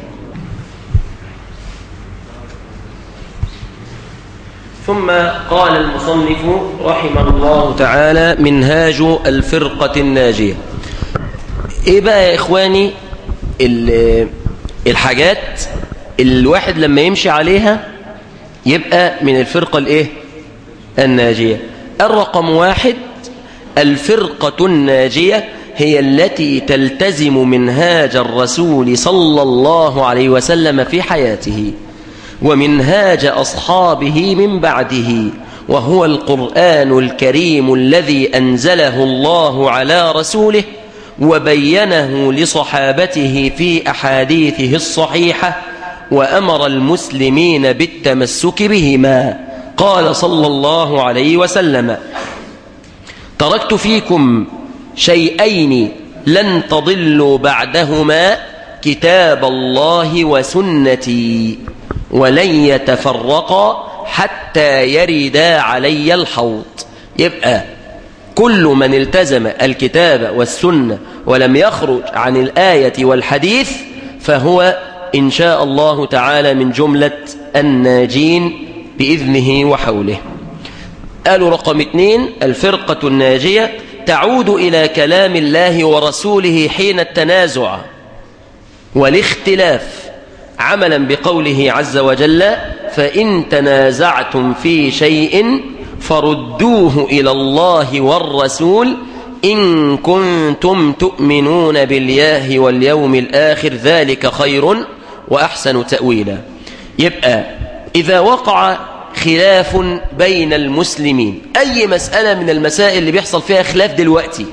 ثم قال المصنف رحمه الله تعالى منهاج الفرقة الناجية ايه بقى يا اخواني الحاجات الواحد لما يمشي عليها يبقى من الفرقة الايه الناجية الرقم واحد الفرقة الناجية هي التي تلتزم منهاج الرسول صلى الله عليه وسلم في حياته ومنهاج أصحابه من بعده وهو القرآن الكريم الذي أنزله الله على رسوله وبينه لصحابته في أحاديثه الصحيحة وأمر المسلمين بالتمسك بهما قال صلى الله عليه وسلم تركت فيكم شيئين لن تضلوا بعدهما كتاب الله وسنتي ولن يتفرقا حتى يردا علي الحوض يبقى كل من التزم الكتاب والسنة ولم يخرج عن الآية والحديث فهو إن شاء الله تعالى من جملة الناجين بإذنه وحوله قالوا رقم اثنين الفرقة الناجية تعود إلى كلام الله ورسوله حين التنازع والاختلاف عملا بقوله عز وجل فإن تنازعتم في شيء فردوه إلى الله والرسول إن كنتم تؤمنون بالله واليوم الآخر ذلك خير وأحسن تأويلا يبقى إذا وقع خلاف بين المسلمين أي مسألة من المسائل اللي بيحصل فيها خلاف دلوقتي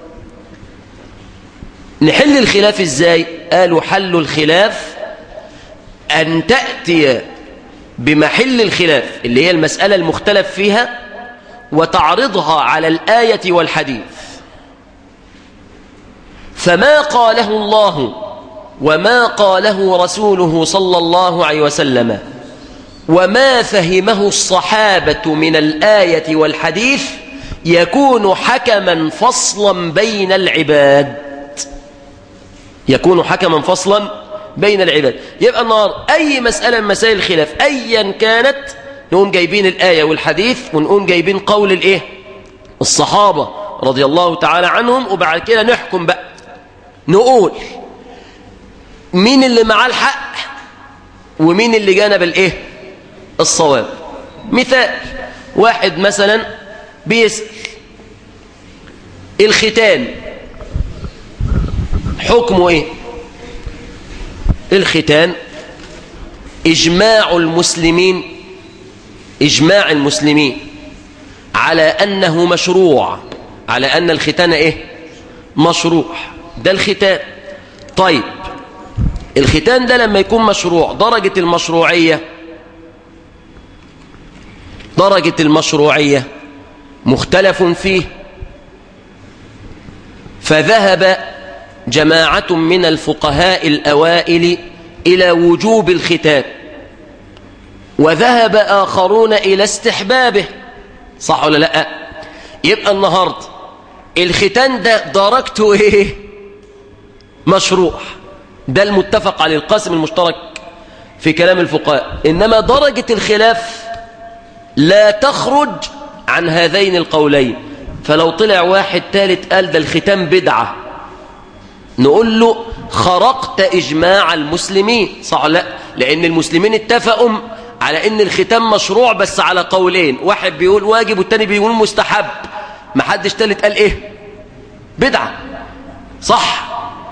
نحل الخلاف إزاي قالوا حل الخلاف أن تأتي بمحل الخلاف اللي هي المسألة المختلف فيها وتعرضها على الآية والحديث فما قاله الله وما قاله رسوله صلى الله عليه وسلم وما فهمه الصحابة من الآية والحديث يكون حكما فصلا بين العباد يكون حكما فصلا بين العباد يبقى النهار أي مسألة من مسائل الخلاف أيا كانت نقوم جايبين الآية والحديث ونقوم جايبين قول الإيه الصحابة رضي الله تعالى عنهم وبعد كده نحكم بقى نقول مين اللي معاه الحق ومين اللي جانب الإيه الصواب مثال واحد مثلا بيسأل الختان حكمه ايه الختان اجماع المسلمين اجماع المسلمين على انه مشروع على ان الختان ايه مشروع ده الختان طيب الختان ده لما يكون مشروع درجة المشروعية درجة المشروعية مختلف فيه فذهب جماعة من الفقهاء الأوائل إلى وجوب الختان وذهب آخرون إلى استحبابه صح ولا لا يبقى النهاردة الختان ده درجته ايه مشروع ده المتفق عليه القاسم المشترك في كلام الفقهاء إنما درجة الخلاف لا تخرج عن هذين القولين فلو طلع واحد ثالث قال ده الختام بدعة نقول له خرقت إجماع المسلمين صح لا لأن المسلمين اتفقوا على أن الختام مشروع بس على قولين واحد بيقول واجب والتاني بيقول مستحب ما حدش ثالث قال إيه بدعة صح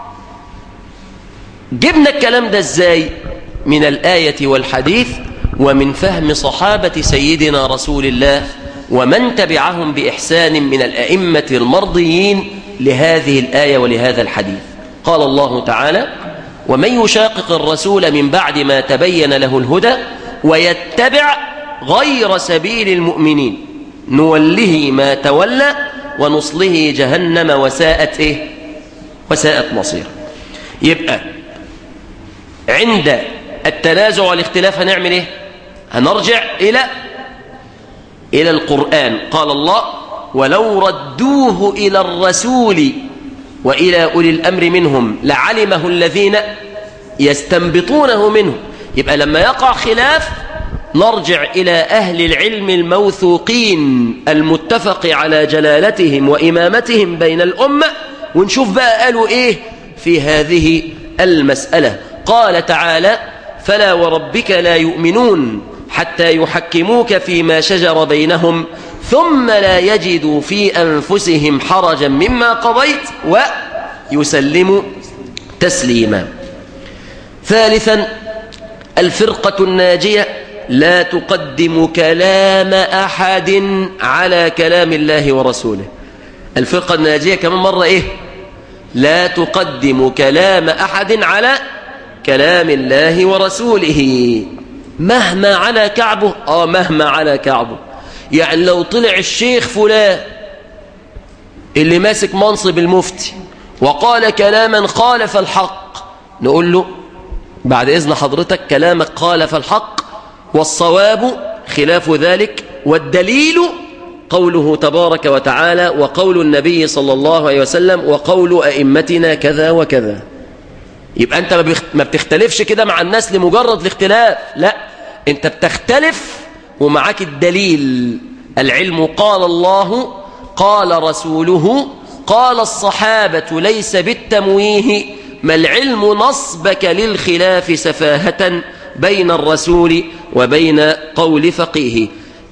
جبنا الكلام ده ازاي من الآية والحديث ومن فهم صحابة سيدنا رسول الله ومن تبعهم بإحسان من الأئمة المرضيين لهذه الآية ولهذا الحديث قال الله تعالى ومن يشاقق الرسول من بعد ما تبين له الهدى ويتبع غير سبيل المؤمنين نوله ما تولى ونصله جهنم وساءت إيه وساءت مصير يبقى عند التنازع والاختلاف هنعمل ايه هنرجع الى الى القرآن قال الله ولو ردوه الى الرسول والى اولي الامر منهم لعلمه الذين يستنبطونه منه يبقى لما يقع خلاف نرجع الى اهل العلم الموثوقين المتفق على جلالتهم وامامتهم بين الامه ونشوف بقى قالوا ايه في هذه المساله قال تعالى فلا وربك لا يؤمنون حتى يحكموك فيما شجر بينهم ثم لا يجدوا في أنفسهم حرجا مما قضيت ويسلموا تسليما ثالثا الفرقة الناجية لا تقدم كلام أحد على كلام الله ورسوله الفرقة الناجية كمان مرة إيه لا تقدم كلام أحد على كلام الله ورسوله مهما على كعبه آه مهما على كعبه يعني لو طلع الشيخ فلان اللي ماسك منصب المفتي وقال كلاما خالف الحق نقول له بعد إذن حضرتك كلامك خالف الحق والصواب خلاف ذلك والدليل قوله تبارك وتعالى وقول النبي صلى الله عليه وسلم وقول أئمتنا كذا وكذا يبقى أنت ما بتختلفش كده مع الناس لمجرد الاختلاف لا أنت بتختلف ومعاك الدليل العلم قال الله قال رسوله قال الصحابة ليس بالتمويه ما العلم نصبك للخلاف سفاهة بين الرسول وبين قول فقيه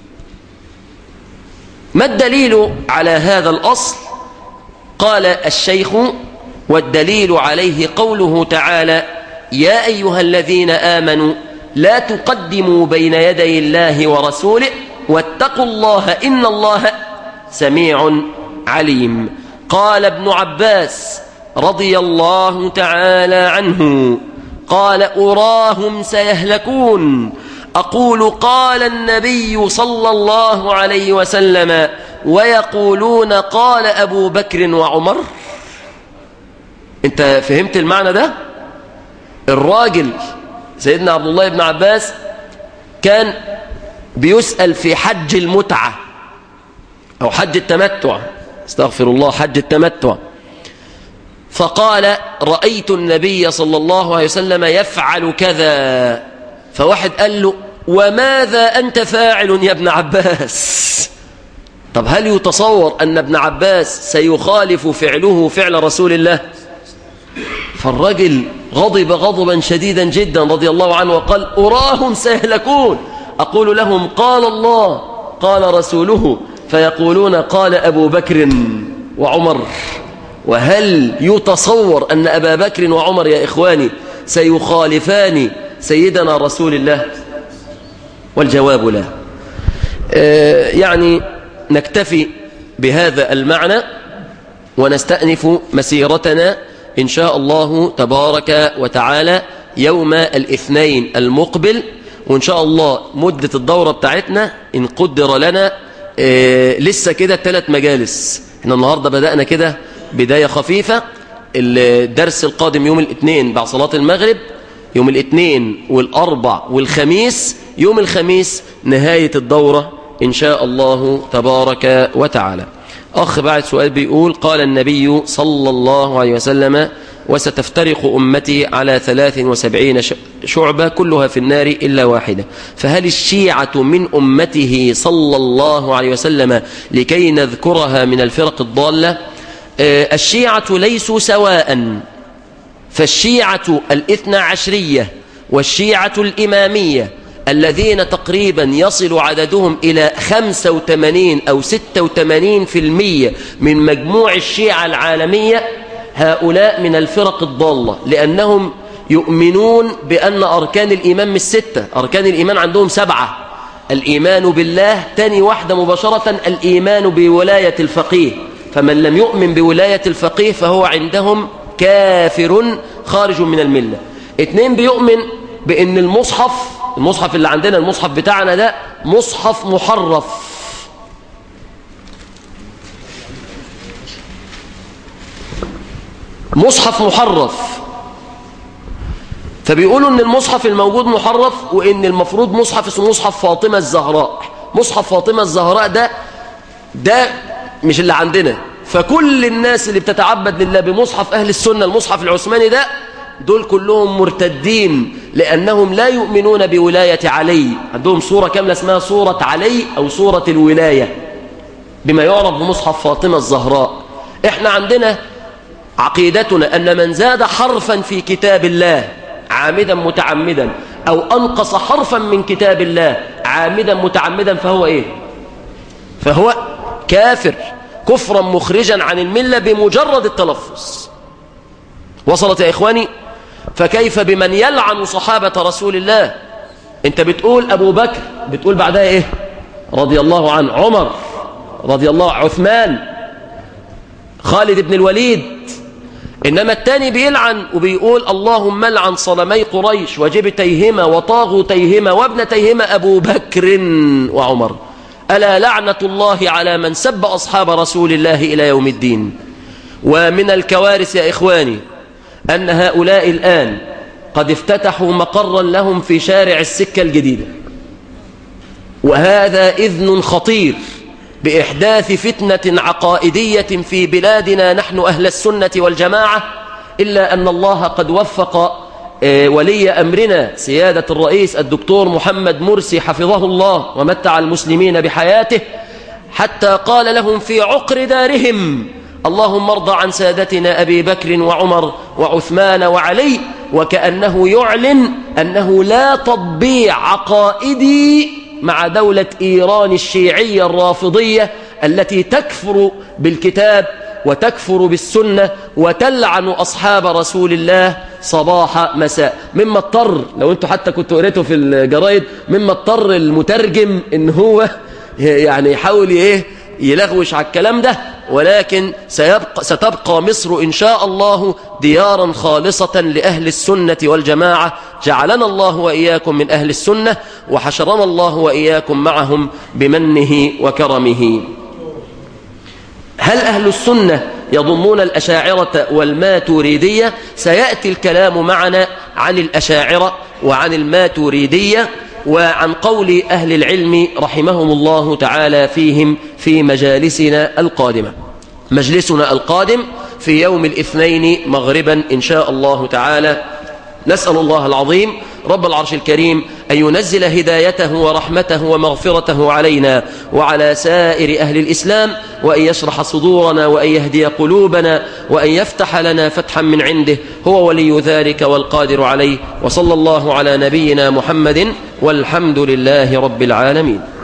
ما الدليل على هذا الأصل قال الشيخ والدليل عليه قوله تعالى يا أيها الذين آمنوا لا تقدموا بين يدي الله ورسوله واتقوا الله إن الله سميع عليم قال ابن عباس رضي الله تعالى عنه قال أراهم سيهلكون أقول قال النبي صلى الله عليه وسلم ويقولون قال أبو بكر وعمر انت فهمت المعنى ده الراجل سيدنا عبد الله بن عباس كان بيسأل في حج المتعة أو حج التمتع استغفر الله حج التمتع فقال رأيت النبي صلى الله عليه وسلم يفعل كذا فواحد قال له وماذا أنت فاعل يا ابن عباس طب هل يتصور أن ابن عباس سيخالف فعله فعل رسول الله فالرجل غضب غضبا شديدا جدا رضي الله عنه وقال أراهم سيهلكون أقول لهم قال الله قال رسوله فيقولون قال أبو بكر وعمر وهل يتصور أن أبا بكر وعمر يا إخواني سيخالفان سيدنا رسول الله والجواب لا آه يعني نكتفي بهذا المعنى ونستأنف مسيرتنا إن شاء الله تبارك وتعالى يوم الاثنين المقبل وإن شاء الله مدة الدورة بتاعتنا إن قدر لنا آه لسه كده ثلاث مجالس احنا النهاردة بدأنا كده بداية خفيفة الدرس القادم يوم الاثنين بعد صلاة المغرب يوم الاثنين والأربع والخميس يوم الخميس نهاية الدورة إن شاء الله تبارك وتعالى أخ بعد سؤال بيقول قال النبي صلى الله عليه وسلم وستفترق أمتي على 73 شعبة كلها في النار إلا واحدة فهل الشيعة من أمته صلى الله عليه وسلم لكي نذكرها من الفرق الضالة الشيعة ليسوا سواء فالشيعة الاثنى عشرية والشيعة الإمامية الذين تقريبا يصل عددهم إلى 85 أو 86 في المية من مجموع الشيعة العالمية هؤلاء من الفرق الضالة لأنهم يؤمنون بأن أركان الإيمان مش ستة أركان الإيمان عندهم سبعة الإيمان بالله تاني واحدة مباشرة الإيمان بولاية الفقيه فمن لم يؤمن بولاية الفقيه فهو عندهم كافر خارج من الملة اتنين بيؤمن بأن المصحف المصحف اللي عندنا المصحف بتاعنا ده مصحف محرف مصحف محرف فبيقولوا ان المصحف الموجود محرف وان المفروض مصحف اسمه مصحف فاطمة الزهراء مصحف فاطمة الزهراء ده ده مش اللي عندنا فكل الناس اللي بتتعبد لله بمصحف أهل السنة المصحف العثماني ده دول كلهم مرتدين لأنهم لا يؤمنون بولاية علي عندهم صورة كاملة اسمها صورة علي أو صورة الولاية بما يعرف بمصحف فاطمة الزهراء احنا عندنا عقيدتنا أن من زاد حرفا في كتاب الله عامدا متعمدا أو أنقص حرفا من كتاب الله عامدا متعمدا فهو إيه فهو كافر كفرا مخرجا عن الملة بمجرد التلفظ وصلت يا إخواني فكيف بمن يلعن صحابة رسول الله انت بتقول أبو بكر بتقول بعدها إيه رضي الله عنه عمر رضي الله عثمان خالد بن الوليد إنما التاني بيلعن وبيقول اللهم لعن صلمي قريش وجبتيهما وطاغوتيهما وابنتيهما أبو بكر وعمر ألا لعنة الله على من سب أصحاب رسول الله إلى يوم الدين ومن الكوارث يا إخواني أن هؤلاء الآن قد افتتحوا مقرا لهم في شارع السكة الجديدة وهذا إذن خطير بإحداث فتنة عقائدية في بلادنا نحن أهل السنة والجماعة إلا أن الله قد وفق ولي أمرنا سيادة الرئيس الدكتور محمد مرسي حفظه الله ومتع المسلمين بحياته حتى قال لهم في عقر دارهم اللهم ارضى عن سادتنا أبي بكر وعمر وعثمان وعلي وكأنه يعلن أنه لا تطبيع عقائدي مع دولة إيران الشيعية الرافضية التي تكفر بالكتاب وتكفر بالسنة وتلعن أصحاب رسول الله صباح مساء مما اضطر لو انتوا حتى كنتوا قريتوا في الجرايد مما اضطر المترجم ان هو يعني يحاول ايه يلغوش على الكلام ده ولكن سيبقى ستبقى مصر إن شاء الله ديارا خالصة لأهل السنة والجماعة جعلنا الله وإياكم من أهل السنة وحشرنا الله وإياكم معهم بمنه وكرمه هل أهل السنة يضمون الأشاعرة والماتوريدية سيأتي الكلام معنا عن الأشاعرة وعن الماتوريدية وعن قول أهل العلم رحمهم الله تعالى فيهم في مجالسنا القادمة مجلسنا القادم في يوم الاثنين مغربا إن شاء الله تعالى نسأل الله العظيم رب العرش الكريم أن ينزل هدايته ورحمته ومغفرته علينا وعلى سائر أهل الإسلام وأن يشرح صدورنا وأن يهدي قلوبنا وأن يفتح لنا فتحا من عنده هو ولي ذلك والقادر عليه وصلى الله على نبينا محمد والحمد لله رب العالمين